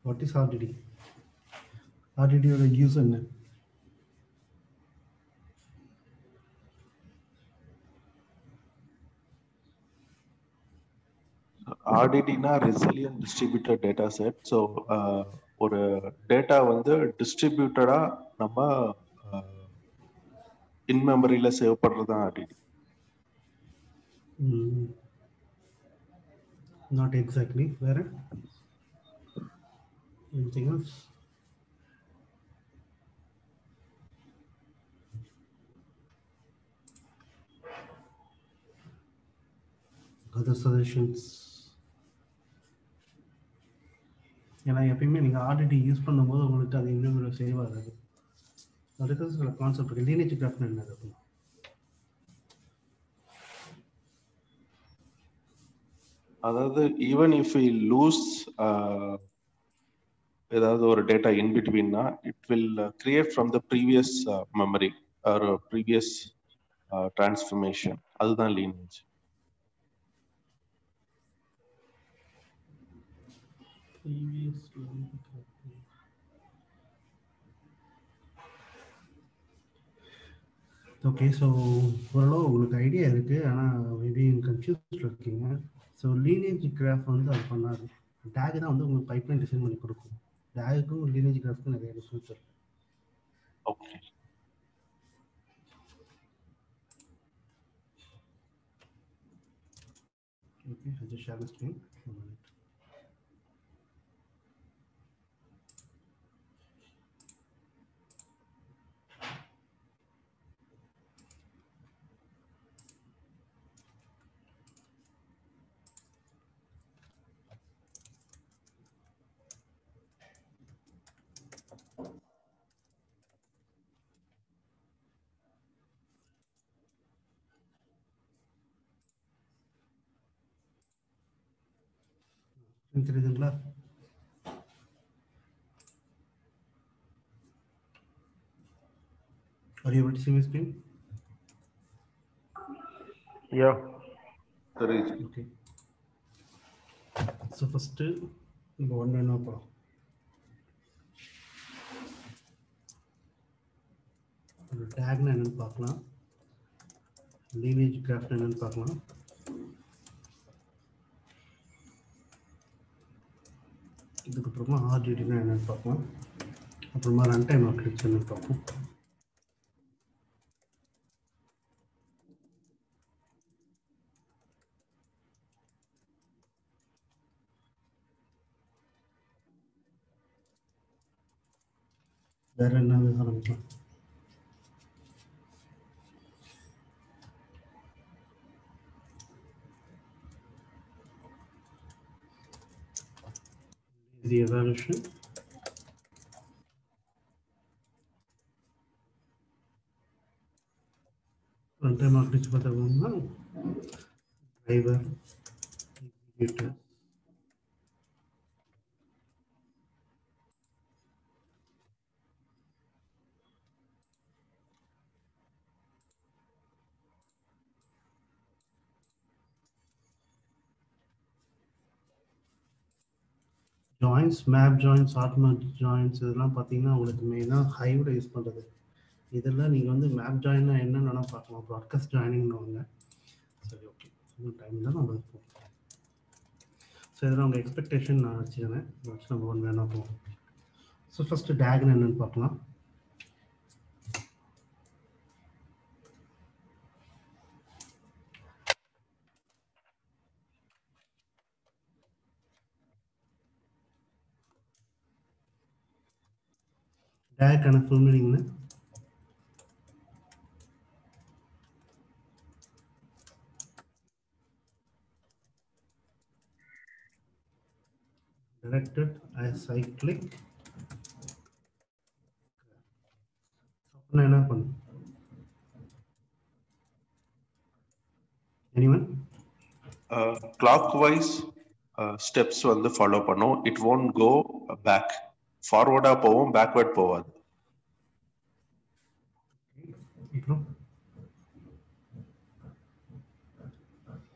What is RDD ஆர்டிடியோட use என்ன ஆர்டிடினா resilient distributed data set so ஒரு டேட்டா வந்து டிஸ்ட்ரிபியூட்டடா நம்ம இன் மெமரியில சேவ் பண்றது தான் ஆர்டிடி நாட் எக்ஸாக்ட்லி வேற எனிதிங் எல்ஸ் அதர் சஜஷன்ஸ் ஏன்னா எப்பயுமே நீங்கள் ஆர்டிடி யூஸ் பண்ணும்போது உங்களுக்கு அது இன்னும் சேவ் ஆகாது அதுக்கு சில கான்செப்ட் இருக்கு லீனேஜ் கிராஃப்ட் என்னது அப்படின்னா அதாவது ஈவன் இஃப் வி லூஸ் ஏதாவது ஒரு டேட்டா இன் பிட்வீன்னா it will create from the previous memory ஒரு ப்ரீவியஸ் டிரான்ஸ்ஃபர்மேஷன் அதுதான் லீனேஜ் previous ஓகே ஸோ ஓரளவு உங்களுக்கு ஐடியா இருக்குது ஆனால் மேபி கன்ஃபியூஸ்டில் இருக்கீங்க ஸோ லீனேஜ் கிராஃப் வந்து அது பண்ணாது டேக் தான் வந்து உங்களுக்கு பைப்லைன் டிசைன் பண்ணி கொடுக்கும் டேகுக்கும் லீனேஜ் கிராஃப்க்கும் நிறைய டிஃப்ரென்ஸ் இருக்கு okay Okay, I just share the screen. One minute. Screen தெரியுதுங்களா Are you able to see my screen? Yeah. சரி Okay. So first நம்ம ஒன்று என்ன போகிறோம் ஒரு டேக்னா என்னன்னு பார்க்கலாம் லீனேஜ் கிராஃப்ட் என்னன்னு பார்க்கலாம் இதுக்கப்புறமா ஆர்டிடினா என்னன்னு பார்க்கலாம் அப்புறமா ரன் டைம் ஆப்ரேட்ஸ் என்னன்னு பார்ப்போம் வேற என்ன ஆரம்பிக்கலாம் the evaluation runtime architecture பார்த்தோம்னா driver executor joins map joins automatic joins இதெல்லாம் பார்த்தீங்கன்னா உங்களுக்கு மெயினாக ஹைவில் யூஸ் பண்ணுறது இதெல்லாம் நீங்கள் வந்து மேப் ஜாயின்னா என்னன்னு வேணால் பார்க்கலாம் ப்ராட்காஸ்ட் ஜாயினிங்னு சரி ஓகே இன்னும் டைம் தான் நம்ம இருப்போம் ஸோ இதெல்லாம் உங்கள் எக்ஸ்பெக்டேஷன் நான் வச்சுக்கிறேன் இதை வச்சு நம்ம ஒன்று வேணா போவோம் ஸோ ஃபஸ்ட்டு டேக்னு என்னன்னு பார்க்கலாம் டேக்கான ஃபுல் மீனிங்னு directed as cyclic அப்படின்னா என்ன பண்ணும் எனிவன் கிளாக் வைஸ் ஸ்டெப்ஸ் வந்து ஃபாலோ பண்ணும் இட் ஒன்ட் கோ பேக் ஃபார்வர்டா போவோம் பேக்வர்ட் போவாது அப்புறம்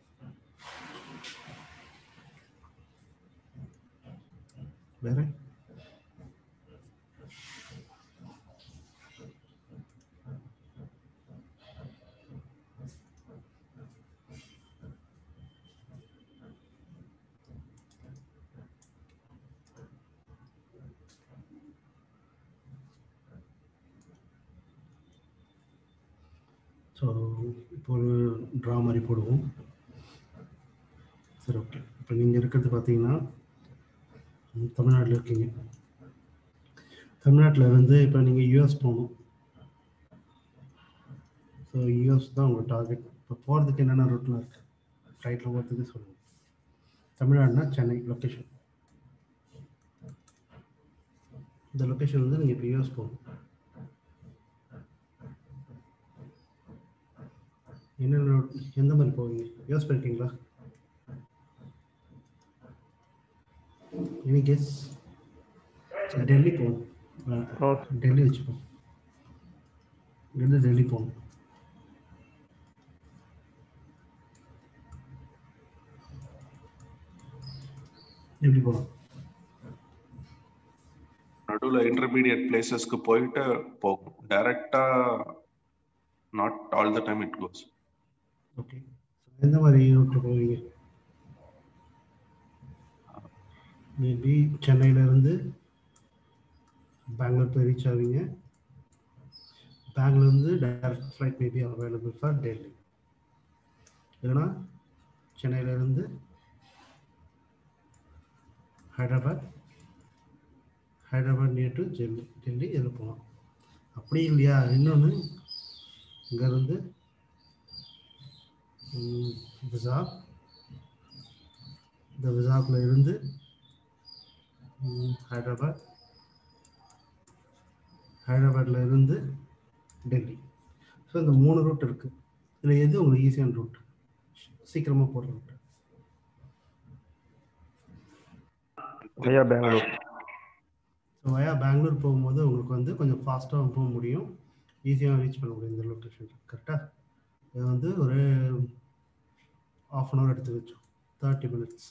வேற ஸோ இப்போ ஒரு ட்ரா மாதிரி போடுவோம் சரி ஓகே இப்போ நீங்கள் இருக்கிறது பார்த்தீங்கன்னா தமிழ்நாட்டில் இருக்கீங்க தமிழ்நாட்டில் இருந்து இப்போ நீங்கள் யூஎஸ் போகணும் ஸோ யூஎஸ் தான் உங்கள் டார்கெட் இப்போ போகிறதுக்கு என்னென்ன ரூட்லாம் இருக்குது ஃப்ளைட்டில் போகிறதுக்கு சொல்லுங்கள் தமிழ்நாடுனா சென்னை லொக்கேஷன் இந்த லொக்கேஷன் வந்து நீங்கள் இப்போ யூஎஸ் போகணும் என்னென்ன route- எந்த மாதிரி போவீங்க யூஎஸ் போயிருக்கீங்களா எனி கெஸ் டெல்லி போகணும் ஓ டெல்லி வச்சுப்போம் இங்கேருந்து டெல்லி போகணும் எப்படி போகலாம் நடுவில் இன்டர்மீடியட் பிளேசஸ்க்கு போயிட்டு போகும் டைரக்டா not all the time it goes okay எந்த மாதிரி ரூட்டில் போவீங்க மேபி சென்னையிலேருந்து பெங்களூர் போய் ரீச் ஆவீங்க பெங்களூர்லேருந்து direct flight maybe available for Delhi இல்லைன்னா சென்னையிலேருந்து ஹைதராபாத் ஹைதராபாத் நியர் டு டெல்லி டெல்லி இதில் போகலாம் அப்படி இல்லையா இன்னொன்று இங்கேருந்து விசாக் இந்த விசாக்கில் இருந்து ம், ஹைதராபாத் ஹைதராபாத்ல இருந்து டெல்லி ஸோ இந்த மூணு ரூட் இருக்குது இதில் எது உங்களுக்கு ஈஸியான ரூட் சீக்கிரமாக போகிற ரூட் ஐயா பெங்களூர் ஸோ வயா பெங்களூர் போகும்போது உங்களுக்கு வந்து கொஞ்சம் ஃபாஸ்ட்டாக போக முடியும் ஈஸியாக ரீச் பண்ண முடியும் இந்த லொக்கேஷன் கரெக்டாக இது வந்து ஒரு ஆஃப் அன் ஹவர் எடுத்து வச்சோம் தேர்ட்டி மினிட்ஸ்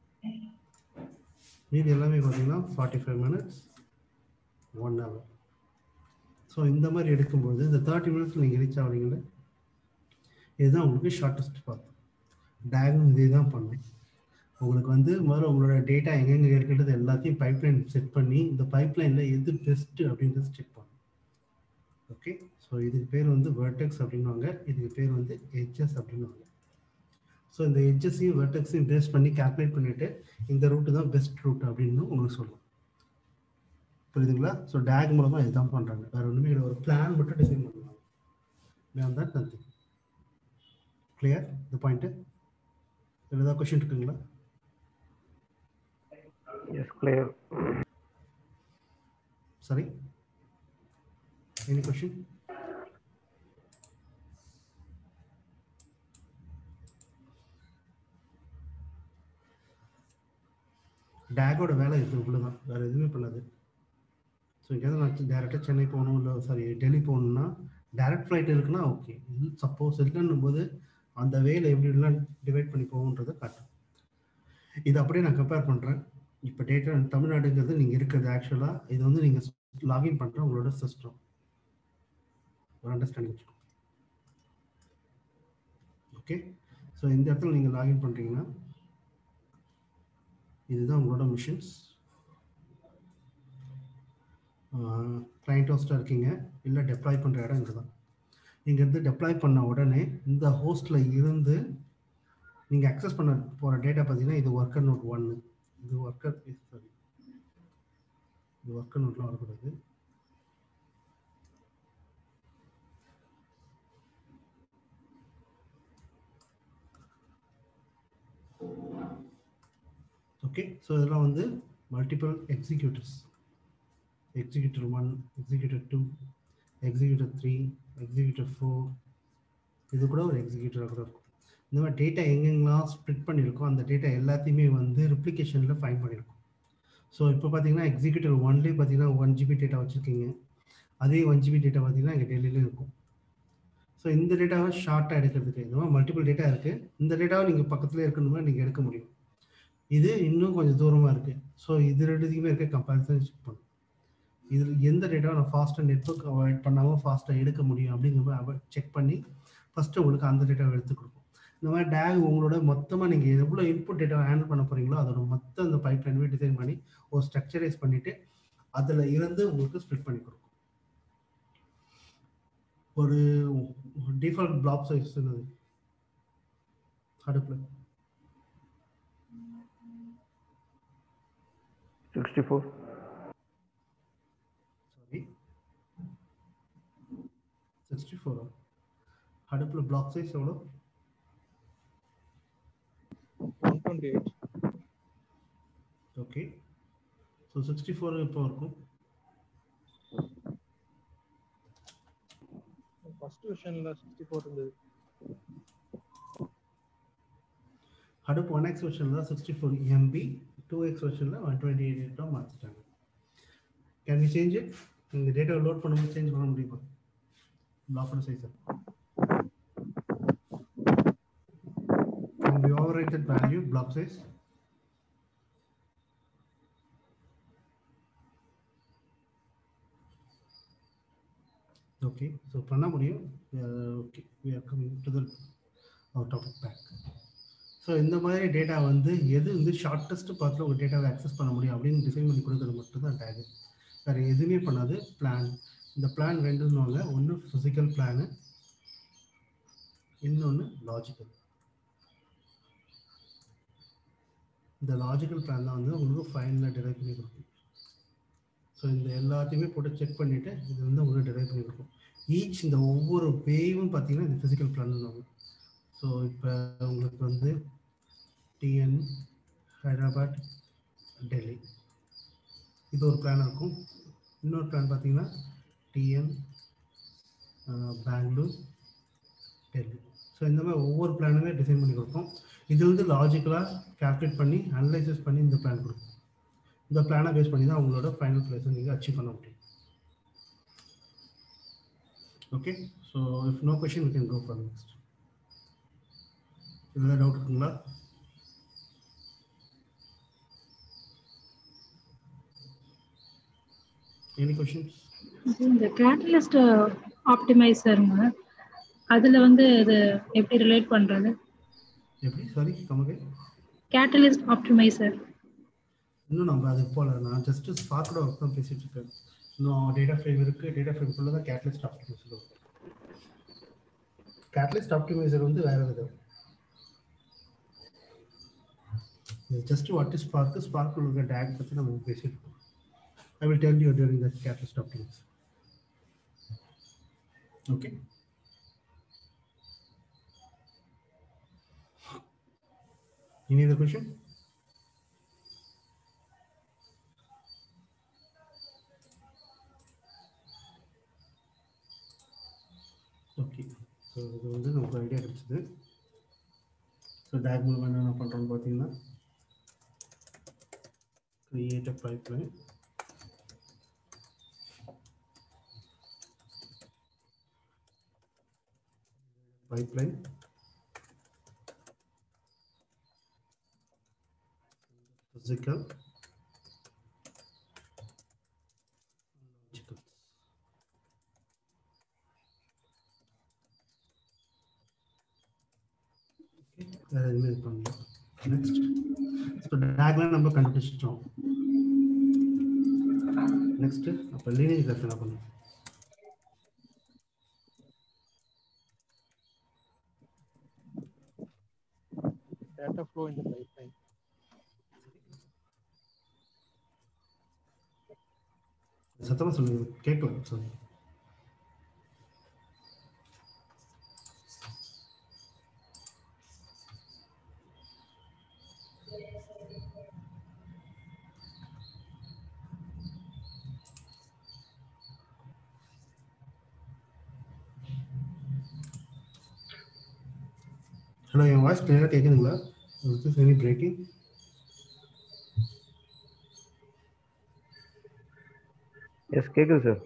மீதி எல்லாமே பார்த்தீங்கன்னா forty five minutes one hour so இந்த மாதிரி எடுக்கும்போது இந்த தேர்ட்டி மினிட்ஸ் நீங்கள் ரீச் ஆகிறீங்களே இதுதான் உங்களுக்கு ஷார்ட்டஸ்ட் பாத் டயக்னும் இதே தான் பண்ணும் உங்களுக்கு வந்து முதல்ல உங்களோட டேட்டா எங்கெங்க இருக்கிறது எல்லாத்தையும் பைப்லைன் செட் பண்ணி இந்த பைப்லைனில் எது பெஸ்ட்டு அப்படின்றத செக் பண்ணும் ஓகே ஸோ இதுக்கு பேர் வந்து வெர்டெக்ஸ் அப்படின்னுவாங்க இதுக்கு பேர் வந்து எட்ஜஸ் அப்படின்னுவாங்க ஸோ இந்த எட்ஜஸையும் வெர்டெக்ஸையும் பேஸ் பண்ணி கால்குலேட் பண்ணிட்டு இந்த ரூட்டு தான் பெஸ்ட் ரூட் அப்படின்னு உங்களுக்கு சொல்லும் புரியுதுங்களா ஸோ டேக் மூலமாக இதுதான் பண்ணுறாங்க வேற ஒன்றுமே இல்லை ஒரு பிளான் மட்டும் டிசைன் பண்ணுவாங்க மேம் தான் நத்திங் கிளியர் இந்த பாயிண்ட்டு இதில் ஏதாவது கொஷின் இருக்குங்களா yes clear Sorry? Any question? டேகோட வேலை இது இவ்வளோதான் வேற எதுவுமே பண்ணாது ஸோ எங்கேயாவது நான் டேரெக்டாக சென்னை போகணும் இல்லை சாரி டெல்லி போகணும்னா டேரக்ட் ஃப்ளைட் இருக்குன்னா ஓகே சப்போஸ் இல்லைன்னும் போது அந்த வேலை எப்படி எல்லாம் டிவைட் பண்ணி போகுன்றதை காட்டும் இது அப்படியே நான் கம்பேர் பண்ணுறேன் இப்போ டேட்டா தமிழ்நாடுங்கிறது நீங்கள் இருக்கிறது ஆக்சுவலாக இது வந்து நீங்கள் லாகின் பண்ணுற உங்களோட சிஸ்டம் ஒரு அண்டர்ஸ்டாண்டிங் வச்சுக்கோ ஓகே ஸோ இந்த இடத்துல நீங்கள் லாகின் பண்ணுறீங்கன்னா இதுதான் உங்களோட மிஷின்ஸ் கிளைண்ட் ஹோஸ்டாக இருக்கீங்க இல்லை டெப்ளாய் பண்ணுற இடம் இங்கே தான் இங்கேருந்து டெப்ளாய் பண்ண உடனே இந்த ஹோஸ்டில் இருந்து நீங்கள் அக்சஸ் பண்ண போகிற டேட்டா பார்த்தீங்கன்னா இது ஒர்க்கர் நோட் ஒன்று இது ஒர்க்கர் சாரி இது ஒர்க்கர் நோட்லாம் வரக்கூடாது ஓகே ஸோ இதெல்லாம் வந்து multiple executives executive one executive two executive three executive four இது கூட ஒரு எக்ஸிக்யூட்டிவாக கூட இருக்கும் இந்த மாதிரி டேட்டா எங்கெங்கெல்லாம் ஸ்ப்ளிட் பண்ணியிருக்கோ அந்த டேட்டா எல்லாத்தையுமே வந்து ரிப்ளிகேஷனில் ஃபைன் பண்ணியிருக்கோம் ஸோ இப்போ பார்த்தீங்கன்னா எக்ஸிக்யூட்டிவ் ஒன்லேயே பார்த்தீங்கன்னா ஒன் ஜிபி டேட்டா வச்சுருக்கீங்க அதே ஒன் ஜிபி டேட்டா பார்த்தீங்கன்னா எங்கள் டெல்லியிலும் இருக்கும் ஸோ இந்த டேட்டாவை ஷார்ட்டாக எடுக்கிறதுக்கு இந்த மாதிரி மல்டிபிள் டேட்டா இருக்குது இந்த டேட்டாவை நீங்கள் பக்கத்துலேயே இருக்கணுமா நீங்கள் எடுக்க முடியும் இது இன்னும் கொஞ்சம் தூரமாக இருக்குது ஸோ இது ரெண்டுத்துக்குமே இருக்க கம்பேரிசன் செக் பண்ணும் இதில் எந்த டேட்டாவை நான் ஃபாஸ்ட்டாக நெட்ஒர்க் அவாய்ட் பண்ணாமல் ஃபாஸ்ட்டாக எடுக்க முடியும் அப்படிங்கிற மாதிரி செக் பண்ணி ஃபஸ்ட்டு உங்களுக்கு அந்த டேட்டாவை எடுத்து கொடுக்கும் இந்த மாதிரி டேக் உங்களோட மொத்தமாக நீங்கள் எவ்வளோ இன்புட் டேட்டாவை ஹேண்டில் பண்ண போகிறீங்களோ அதோட மொத்த அந்த பைப் லைனுமே டிசைன் பண்ணி ஒரு ஸ்ட்ரக்சரைஸ் பண்ணிவிட்டு அதில் இருந்து உங்களுக்கு ஸ்ப்ளிட் பண்ணி கொடுக்கும் ஒரு டிஃபால்ட் பிளாக் சைஸ் என்னது அடுப்பில் சிக்ஸ்டி ஃபோர் சாரி சிக்ஸ்டி ஃபோரா அடுப்பில் பிளாக் சைஸ் எவ்வளோ one twenty eight okay so sixty four இப்போ இருக்கும் ஃபர்ஸ்ட் வெர்ஷன்ல சிக்ஸ்டி ஃபோர் இருந்தது அடுப்பு ஒன் எக்ஸ் வெர்ஷனில் தான் sixty four MB two X வெர்ஷனில் ஒன் டுவெண்ட்டி எயிட் தான் மாற்றிட்டாங்க கேன் வி சேஞ்ச் இட் இந்த டேட்டாவை லோட் பண்ணும்போது சேஞ்ச் பண்ண முடியுமா பிளாக்கோட சைஸை Can we overwrite that value block size? Okay, so பண்ண முடியும் okay we are coming to the our topic back. So இந்த மாதிரி டேட்டா வந்து எது வந்து ஷார்ட்டஸ்ட் பார்த்து ஒரு டேட்டாவை அக்சஸ் பண்ண முடியும் அப்படின்னு டிஃபைன் பண்ணி கொடுக்கறது மட்டும் தான் டேகு வேறு எதுவுமே பண்ணாது பிளான் இந்த பிளான் ரெண்டுன்னுவாங்க ஒன்று ஃபிசிக்கல் பிளானு இன்னொன்று லாஜிக்கல் இந்த லாஜிக்கல் பிளான் தான் வந்து உங்களுக்கு ஃபைனலில் டிரைவ் பண்ணி கொடுக்கும் ஸோ இந்த எல்லாத்தையுமே போட்டு செக் பண்ணிவிட்டு இது வந்து உங்களுக்கு டிரைவ் பண்ணி கொடுக்கும் ஈச் இந்த ஒவ்வொரு பேவும் பார்த்தீங்கன்னா இந்த ஃபிசிக்கல் பிளான் ஸோ இப்போ உங்களுக்கு வந்து டிஎன் ஹைதராபாத் டெல்லி இது ஒரு பிளான் இருக்கும் இன்னொரு பிளான் பார்த்தீங்கன்னா டிஎன் பெங்களூர் டெல்லி ஸோ இந்த மாதிரி ஒவ்வொரு பிளானுமே டிசைன் பண்ணி கொடுப்போம் இது வந்து லாஜிக்கலாக கால்குலேட் பண்ணி அனலைசிஸ் பண்ணி இந்த பிளான் கொடுக்கும் இந்த பிளானை பேஸ் பண்ணி தான் உங்களோட ஃபைனல் ப்ளேஸை நீங்கள் அச்சீவ் பண்ண முடியும் okay so if no question we can go for next இதில் டவுட் இருக்குங்களா எனி கொஷின்ஸ் இந்த கேட்டலிஸ்ட் ஆப்டிமைசருங்க அதுல வந்து இது எப்படி ரிலேட் பண்றது எப்படி சாரி கமகை கேட்டலிஸ்ட் ஆப்டிமைசர் இன்னும் நம்ம அதுக்கு போகல நான் ஜஸ்ட் ஸ்பார்க்கோட ஒர்க் தான் பேசிட்டு இருக்கேன் இன்னும் டேட்டா ஃப்ரேம் இருக்கு டேட்டா ஃப்ரேம்குள்ளே தான் கேட்டலிஸ்ட் ஆப்டிமைசர் இருக்கும் கேட்டலிஸ்ட் ஆப்டிமைசர் வந்து வேற விதம் ஜஸ்ட் வாட் இஸ் ஸ்பார்க் ஸ்பார்க்கில் இருக்க டேக் பற்றி நம்ம பேசிட்டு இருக்கோம் I will tell you during the catalyst optimiser okay Any other question? Okay so இது வந்து நமக்கு ஐடியா கிடைச்சது ஸோ டேக் மூலமாக என்னென்ன பண்ணுறோம்னு பார்த்தீங்கன்னா create a pipeline pipeline physical logical வேற எதுவுமே இது பண்ணல நெக்ஸ்ட் ஸோ டேக்லாம் நம்ம கண்டுபிடிச்சிட்டோம் நெக்ஸ்ட் அப்போ லீனேஜ் கிராஃப் என்ன பண்ணும் data flow in the pipeline. சத்தமா சொல்லுங்க கேட்கல சாரி ஹலோ என் வாய்ஸ் கிளியராக கேட்குதுங்களா இஸ் எனி பிரேக்கிங் எஸ் கேட்குது sir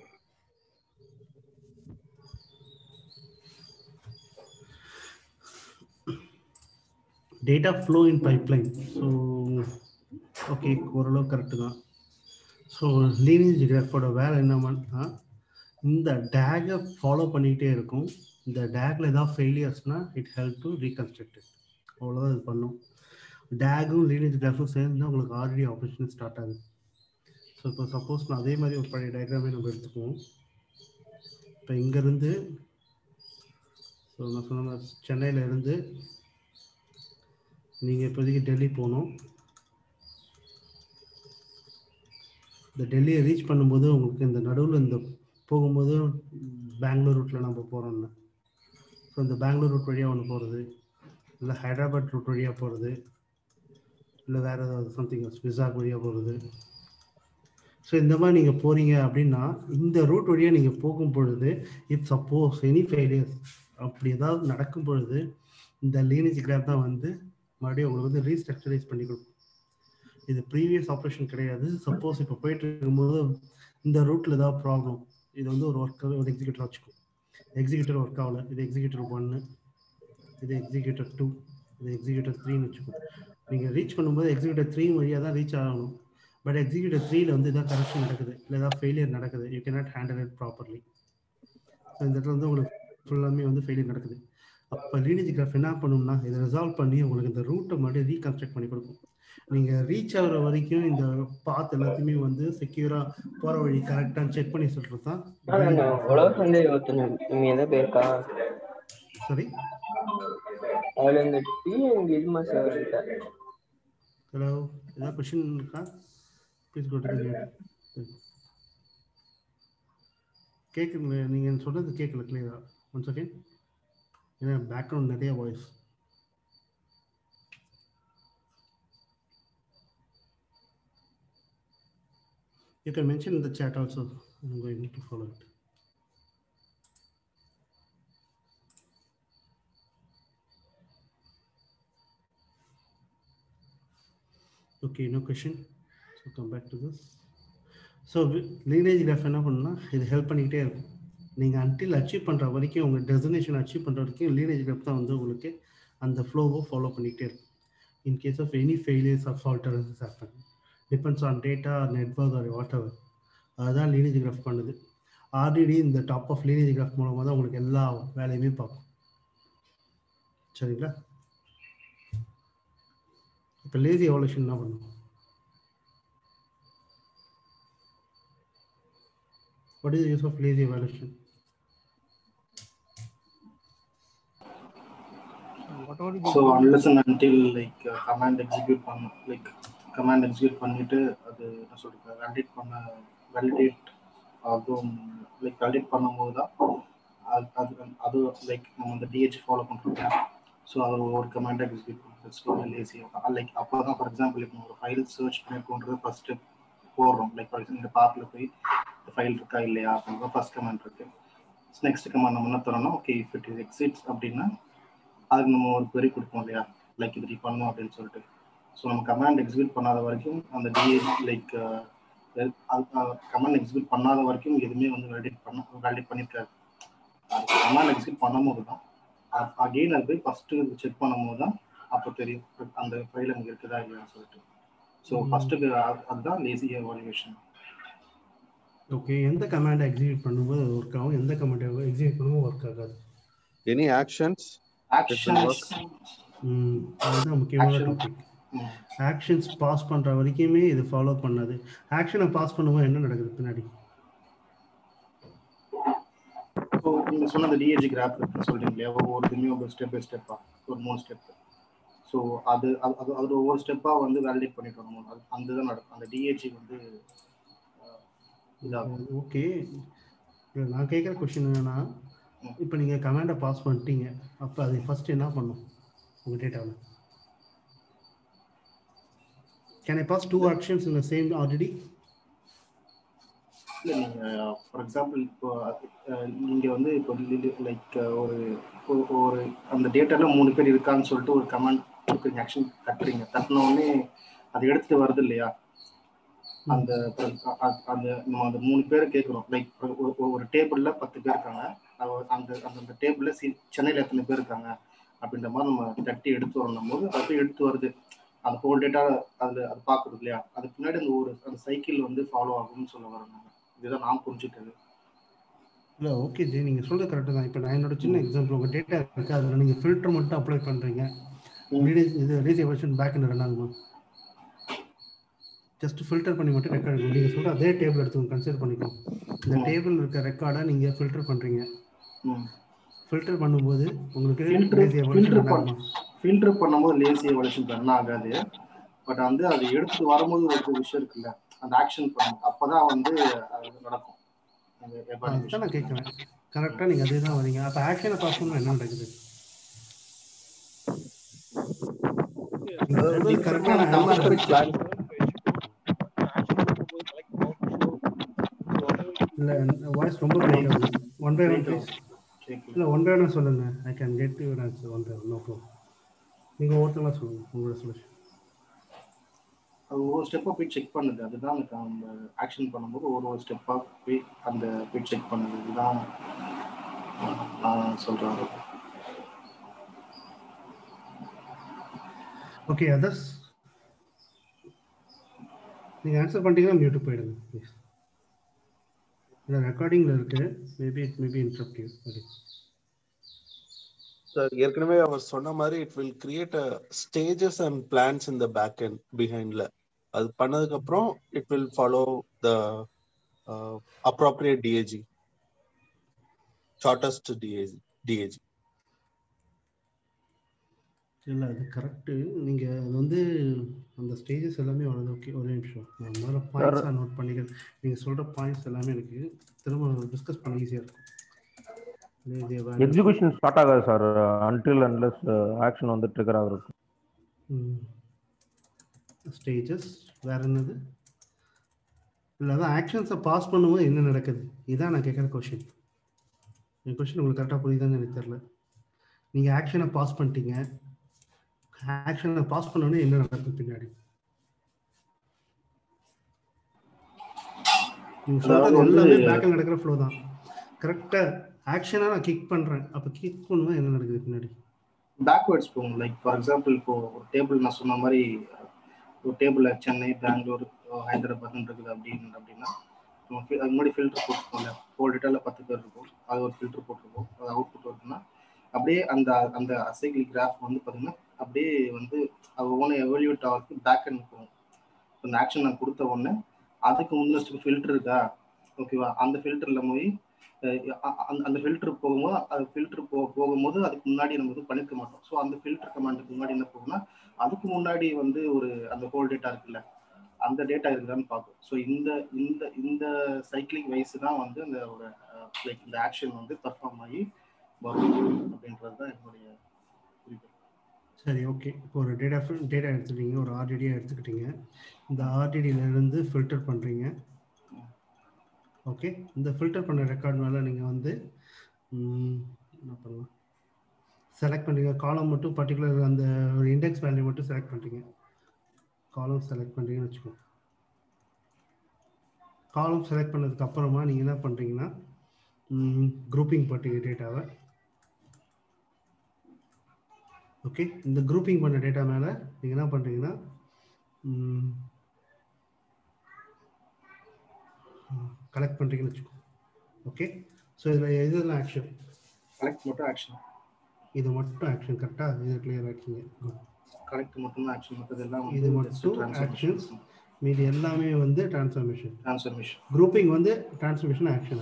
data flow in pipeline so okay ஓரளவு கரெக்டு தான் ஸோ லீனேஜ் கிராஃபோட வேலை என்னமான்னா இந்த டேகை ஃபாலோ பண்ணிக்கிட்டே இருக்கும் இந்த டேக்ல ஏதாவது ஃபெயிலியர்ஸ்னால் இட் ஹெல்ப் டு ரீகன்ஸ்ட்ரக்ட் அவ்வளோதான் இது பண்ணும் டேகும் லீனேஜ் கிராஃபும் சேர்ந்து உங்களுக்கு ஆல்ரெடி ஆப்ரேஷன் ஸ்டார்ட் ஆகுது ஸோ இப்போ சப்போஸ் நான் அதே மாதிரி ஒரு பழைய டயக்ராமே நம்ம எடுத்துக்குவோம் இப்போ இங்கேருந்து ஸோ நான் சொன்ன மாதிரி சென்னையில இருந்து நீங்கள் இப்போதைக்கு டெல்லி போகணும் இந்த டெல்லியை ரீச் பண்ணும்போது உங்களுக்கு இந்த நடுவில் இந்த போகும்போது பெங்களூர் ரூட்டில் நம்ம போகிறோம்னு ஸோ இந்த பெங்களூர் ரூட் வழியாக ஒன்று போகிறது இல்லை ஹைதராபாத் ரூட் வழியாக போகிறது இல்லை வேறு ஏதாவது சம்திங் விசாக் வழியாக போகிறது ஸோ இந்த மாதிரி நீங்கள் போகிறீங்க அப்படின்னா இந்த ரூட் வழியாக நீங்கள் போகும் பொழுது இப் சப்போஸ் எனி ஃபெயிலியர்ஸ் அப்படி ஏதாவது நடக்கும் பொழுது இந்த லீனேஜ் கிராப் தான் வந்து மறுபடியும் உங்களுக்கு வந்து ரீஸ்ட்ரக்சரைஸ் பண்ணி கொடுக்கும் இது ப்ரீவியஸ் ஆப்ரேஷன் கிடையாது சப்போஸ் இப்போ போயிட்டு இருக்கும்போது இந்த ரூட்டில் ஏதாவது ப்ராப்ளம் இது வந்து ஒரு ஒர்க் ஒரு எக்ஸிக்யூட்டர் வச்சுக்கும் எக்ஸிக்யூட்டர் ஒர்க் ஆகல இது எக்ஸிக்யூட்டர் ஒன்று இது எக்ஸிக்யூட்டர் டூ இது எக்ஸிக்யூட்டர் த்ரீன்னு வச்சுக்கோங்க நீங்கள் ரீச் பண்ணும்போது எக்ஸிக்யூட்டர் த்ரீ வழியாக தான் ரீச் ஆகணும் பட் எக்ஸிக்யூட்டர் த்ரீல வந்து ஏதாவது கரெக்ஷன் நடக்குது இல்லை ஏதாவது ஃபெயிலியர் நடக்குது you cannot handle it properly so இந்த இடத்துல வந்து உங்களுக்கு ஃபுல்லாமே வந்து ஃபெயிலியர் நடக்குது அப்போ லீனேஜ் கிராஃப் என்ன பண்ணும்னா இதை ரிசால்வ் பண்ணி உங்களுக்கு இந்த ரூட்டை மறுபடியும் ரீகன்ஸ்ட்ரக்ட் பண்ணி கொடுக்கும் நீங்கள் ரீச் ஆகுற வரைக்கும் இந்த பாத் எல்லாத்தையுமே வந்து செக்யூராக போகிற வழி கரெக்டாக செக் பண்ணி சொல்கிறது தான் உழவர் வந்து ஒருத்தன் நீங்க எதை போயிருக்கா சரி அதுல இந்த டிஎன் இதுமா சார் ஹலோ ஏதாவது கொஷின் இருக்கா ப்ளீஸ் கொடுத்து கேட்குங்க நீங்கள் சொல்கிறது கேட்கல கிளியரா ஒன் செகண்ட் ஏன்னா பேக்ரவுண்ட் நிறைய voice You can mention in the chat also. I'm going to follow it. Okay, no question. So come back to this. So lineage graph என்ன பண்ணுன்னா இது ஹெல்ப் பண்ணிக்கிட்டே இருக்கும் நீங்கள் அன்டில் அச்சீவ் பண்ணுற வரைக்கும் உங்கள் டெஸ்டினேஷன் அச்சீவ் பண்ணுற வரைக்கும் லீனேஜ் கிராஃப் தான் வந்து உங்களுக்கு அந்த ஃப்ளோவை ஃபாலோ பண்ணிக்கிட்டே இருக்கும் in case of any failures of alterations happen depends on data network or whatever எவர் அதுதான் லீனேஜ் கிராஃப் பண்ணுது ஆர்டிடி இந்த டாப் ஆஃப் லீனேஜ் கிராஃப் மூலமாக தான் உங்களுக்கு எல்லா வேலையுமே பார்க்கும் சரிங்களா இப்போ லேசி எவல்யூஷன் என்ன பண்ணும் What is the use of lazy evaluation? whatever you so unless and until like command execute பண்ண லைக் கமாண்ட் எக்ஸிக்யூட் பண்ணிட்டு அது என்ன சொல்றது வேலிடேட் பண்ண வேலிடேட் ஆகும் லைக் வேலிடேட் பண்ணும்போது தான் அது அது அது லைக் நம்ம அந்த டிஹெச் ஃபாலோ பண்ணுறோம் ஸோ அது ஒரு கமாண்ட் எக்ஸிக்யூட் பண்ணுறது லேசி லைக் அப்போ தான் ஃபார் எக்ஸாம்பிள் இப்போ ஒரு ஃபைல் சர்ச் பண்ணிருக்கோன்றது ஃபர்ஸ்ட் போடுறோம் லைக் ஃபார் எக்ஸாம்பிள் இந்த பார்ட்டில் போய் ஃபைல் இருக்கா இல்லையா அப்படின்ற ஃபர்ஸ்ட் கமாண்ட் இருக்கு நெக்ஸ்ட் கமாண்ட் நம்ம என்ன தரோம்னா okay if it is exits அப்படின்னா அதுக்கு நம்ம ஒரு query கொடுப்போம் இல்லையா லைக் இப்படி பண்ணணும் அப்படின்னு சொல்லிட்டு ஸோ நம்ம கமாண்ட் எக்ஸிக்யூட் பண்ணாத வரைக்கும் அந்த டிஏ லைக் கமாண்ட் எக்ஸிக்யூட் பண்ணாத வரைக்கும் எதுவுமே வந்து வேலிடேட் பண்ண வேலிடேட் பண்ணியிருக்காரு கமாண்ட் எக்ஸிக்யூட் பண்ணும்போது தான் அகெயின் அது போய் ஃபர்ஸ்ட்டு செக் பண்ணும்போது தான் அப்போ தெரியும் அந்த ஃபைல் அங்கே இருக்குதா இல்லையான்னு சொல்லிட்டு ஸோ ஃபர்ஸ்ட்டுக்கு அதுதான் லேசி எவாலுவேஷன் ஓகே எந்த கமாண்டை எக்ஸிக்யூட் பண்ணும்போது அது ஒர்க் ஆகும் எந்த கமாண்டை எக்ஸிக்யூட் பண்ணும்போது ஒர்க் ஆகாது Any actions? ஆக்ஷன்ஸ் ம், அதுதான் முக்கியமான Action. டாபிக் ஆக்ஷன்ஸ் பாஸ் பண்ற வரைக்குமே இது ஃபாலோ பண்ணாது ஆக்ஷனை பாஸ் பண்ணும்போது என்ன நடக்குது பின்னாடி ஸோ நீங்க சொன்ன அந்த டிஏஜி கிராஃப் இருக்குன்னு சொல்றீங்க இல்லையா ஒவ்வொரு இதுலையும் ஒரு ஸ்டெப் பை ஸ்டெப்பா ஒரு மூணு ஸ்டெப் ஸோ அது அது அது அது ஒவ்வொரு ஸ்டெப்பா வந்து வேலிடேட் பண்ணிட்டு வரணும் அது அந்த தான் நடக்கும் அந்த டிஏஜி வந்து அஹ், இதாகும் ஓகே நான் கேட்குற கொஸ்டின் என்னன்னா இப்போ நீங்கள் கமாண்டை பாஸ் பண்ணிட்டீங்க அப்போ அது ஃபர்ஸ்ட் என்ன பண்ணும் உங்கள் டேட்டாவில் can I pass two actions in the same already இல்லை நீங்கள் ஃபார் எக்ஸாம்பிள் இப்போ அஹ், நீங்க வந்து இப்போ லைக் ஒரு ஒரு- ஒரு அந்த டேட்டால மூணு பேர் இருக்கான்னு சொல்லிட்டு ஒரு கமெண்ட் கொடுக்குறீங்க ஆக்ஷன் கட்டுறீங்க தட்டின உடனே அது எடுத்துட்டு வருது இல்லையா அந்த அ- அ- அந்த நம்ம அந்த மூணு பேரை கேட்குறோம் லைக் ஒரு டேபிள்ல பத்து பேர் இருக்காங்க அவ- அந்த அந்த அந்த டேபிள்ல சி சென்னையில் எத்தனை பேர் இருக்காங்க அப்படின்ற மாதிரி நம்ம தட்டி எடுத்து வரணும் போது அது போய் எடுத்து வருது அந்த ஹோல் டேட்டா அதுல அது பார்க்குறது இல்லையா அதுக்கு பின்னாடி அந்த ஒரு அந்த சைக்கிள் வந்து ஃபாலோ ஆகும்னு சொல்ல வரோம் நம்ம இதுதான் நான் புரிஞ்சுக்கிறது இல்லை ஓகே ஜி நீங்கள் சொல்கிறது கரெக்டு தான் இப்போ நான் என்னோட சின்ன எக்ஸாம்பிள் உங்கள் டேட்டா இருக்குது அதில் நீங்கள் ஃபில்டர் மட்டும் அப்ளை பண்ணுறீங்க இது ரீஸ் வெர்ஷன் பேக் என்ன ரன் ஆகுமா ஜஸ்ட் ஃபில்டர் பண்ணி மட்டும் ரெக்கார்ட் எடுக்கணும் நீங்கள் சொல்கிற அதே டேபிள் எடுத்து கன்சிடர் பண்ணிக்கணும் இந்த டேபிள் இருக்க ரெக்கார்டை நீங்கள் ஃபில்டர் பண்ணுறீங்க ம் ஃபில்டர் பண்ணும்போது உங்களுக்கு Filter- lazy evaluation filter run பண்ண- ஆகுமா? ஃபில்டர் பண்ணும்போது லேசி எவல்யூஷன் ரன் ஆகாது பட் வந்து அது எடுத்துட்டு வரும்போது ஒரு விஷயம் இருக்குல்ல அந்த ஆக்ஷன் பண்ணும் அப்பதான் வந்து அது நடக்கும் அந்த அதுதான் evaluation. நான் கேட்குறேன் கரெக்டாக நீங்கள் அதே தான் வரீங்க அப்போ ஆக்ஷனை பாஸ் பண்ண என்ன நடக்குது அதாவது நீங்க கரெக்டான நம்ம answer plan இல்லை வாய்ஸ் ரொம்ப பிரேக் ஆகுது ஒன் பை ஒன் ப்ளீஸ் கேட்கல. இல்லை ஒன் பை ஒன் சொல்லுங்க I can get your answer one by one no problem நீங்கள் ஒவ்வொருத்தங்களா சொல்லுங்க உங்களோட சொல்யூஷன் அது ஒரு ஸ்டெப்பா போய் செக் பண்ணுது அதுதான் எனக்கு அந்த ஆக்ஷன் பண்ணும்போது ஒரு ஒரு ஸ்டெப்பா போய் அந்த போய் செக் பண்ணுது இதுதான் நான் சொல்றேன் ஓகே அதர்ஸ் நீங்கள் ஆன்சர் பண்ணிட்டீங்கன்னா மியூட்டு போயிடுங்க ப்ளீஸ் இல்லை ரெக்கார்டிங்கில் இருக்கு maybe it maybe interrupt you okay sir ஏற்கனவே அவர் சொன்ன மாதிரி it will create a stages and plans in the back end பிஹைண்ட்ல அது பண்ணதுக்கு அப்புறம் it will follow the appropriate DAG shortest DAG DAG இல்லை அது கரெக்டு நீங்கள் அது வந்து அந்த ஸ்டேஜஸ் எல்லாமே வருது ஓகே ஒரே நிமிஷம் நான் முதல்ல பாயிண்ட்ஸாக நோட் பண்ணிக்கிறேன் நீங்கள் சொல்கிற பாயிண்ட்ஸ் எல்லாமே எனக்கு திரும்ப டிஸ்கஸ் பண்ண ஈஸியாக இருக்கும் Lazy evaluation. எக்ஸிகியூஷன் ஸ்டார்ட் ஆகாது சார் அன்டில் அன்லெஸ் ஆக்ஷன் வந்து ட்ரிகர் ஆகுது ஸ்டேஜஸ் வேற என்னது இல்லை அதான் ஆக்ஷன்ஸை பாஸ் பண்ணும்போது என்ன நடக்குது இதான் நான் கேட்குற கொஷின் என் கொஷின் உங்களுக்கு கரெக்டாக புரியுதான்னு எனக்கு தெரில நீங்கள் ஆக்ஷனை பாஸ் பண்ணிட்டீங்க ஆக்ஷனை பாஸ் பண்ணோன்னே என்ன நடக்கும் பின்னாடி நீங்கள் சொல்றது அதாவது வந்து- எல்லாமே பேக்கில் நடக்கிற ஃப்ளோ தான் கரெக்டாக ஆக்ஷனாக நான் கிக் பண்ணுறேன் அப்போ கிக் பண்ணும்போது என்ன நடக்குது பின்னாடி பேக்வேர்ட்ஸ் போகும் லைக் ஃபார் எக்ஸாம்பிள் இப்போ ஒரு டேபிள் நான் சொன்ன மாதிரி ஒரு டேபிள்ல சென்னை பெங்களூர் ஹைதராபாத் இருக்குது அப்படின்னு அப்படின்னா நம்ம fi- அதுக்கு முன்னாடி ஃபில்டர் போட்டுருக்கோம்ல ஹோல் டேட்டால பத்து பேர் இருக்கும் அது ஒரு ஃபில்டர் போட்டிருக்கோம் அது அவுட்புட் வருதுன்னா அப்படியே அந்த அந்த அசைக்கிள் கிராஃப் வந்து பார்த்தீங்கன்னா அப்படியே வந்து அது ஒவ்வொன்றும் எவல்யூட் ஆகிறதுக்கு பேக் அண்ட் போகும் அந்த ஆக்ஷன் நான் கொடுத்த உடனே அதுக்கு முந்தின ஃபில்டர் இருக்கா ஓகேவா அந்த ஃபில்டர்ல போய் அஹ் அ- அந்த அந்த ஃபில்டர் போகும்போது அது ஃபில்டர் போ போகும்போது அதுக்கு முன்னாடி நம்ம வந்து பண்ணிருக்க மாட்டோம் ஸோ அந்த ஃபில்டர் கமாண்டுக்கு முன்னாடி என்ன போகும்னா அதுக்கு முன்னாடி வந்து ஒரு அந்த ஹோல் டேட்டா இருக்குல்ல அந்த டேட்டா இருக்குதான்னு பார்க்கும் ஸோ இந்த இந்த இந்த சைக்கிளிக் வைஸ் தான் வந்து அந்த ஒரு லைக் இந்த ஆக்ஷன் வந்து பர்ஃபார்ம் ஆகி வரும் அப்படின்றது தான் என்னுடைய குறிப்பு சரி ஓகே இப்போ ஒரு டேட்டா டேட்டா எடுத்துட்டீங்க ஒரு ஆர்டிடியாக எடுத்துக்கிட்டீங்க இந்த RDD-ல இருந்து ஃபில்டர் பண்ணுறீங்க ஓகே இந்த ஃபில்டர் பண்ண ரெக்கார்ட் மேலே நீங்கள் வந்து ம், என்ன பண்ணலாம் செலக்ட் பண்ணுறீங்க காலம் மட்டும் பர்டிகுலர் அந்த ஒரு இண்டெக்ஸ் வேல்யூ மட்டும் செலக்ட் பண்ணுறீங்க காலம் செலக்ட் பண்ணுறீங்கன்னு வச்சுக்கோங்க காலம் செலக்ட் பண்ணதுக்கு அப்புறமா நீங்கள் என்ன பண்ணுறீங்கன்னா குரூப்பிங் பண்ணுறீங்க டேட்டாவை ஓகே இந்த குரூப்பிங் பண்ண டேட்டா மேலே நீங்கள் என்ன பண்ணுறீங்கன்னா கலெக்ட் பண்ணுறீங்கன்னு வச்சுக்கோ ஓகே ஸோ இதில் இதெல்லாம் ஆக்ஷன் கலெக்ட் மட்டும் ஆக்ஷன் இது மட்டும் ஆக்ஷன் கரெக்டாக இது கிளியர் ஆக்கிங்க குட் கலெக்ட் மட்டும் தான் ஆக்ஷன் மற்றதெல்லாம் இது மட்டும் actions. மீதி எல்லாமே வந்து டிரான்ஸ்ஃபர்மேஷன் டிரான்ஸ்ஃபர்மேஷன் குரூப்பிங் வந்து டிரான்ஸ்ஃபர்மேஷன் ஆக்ஷன்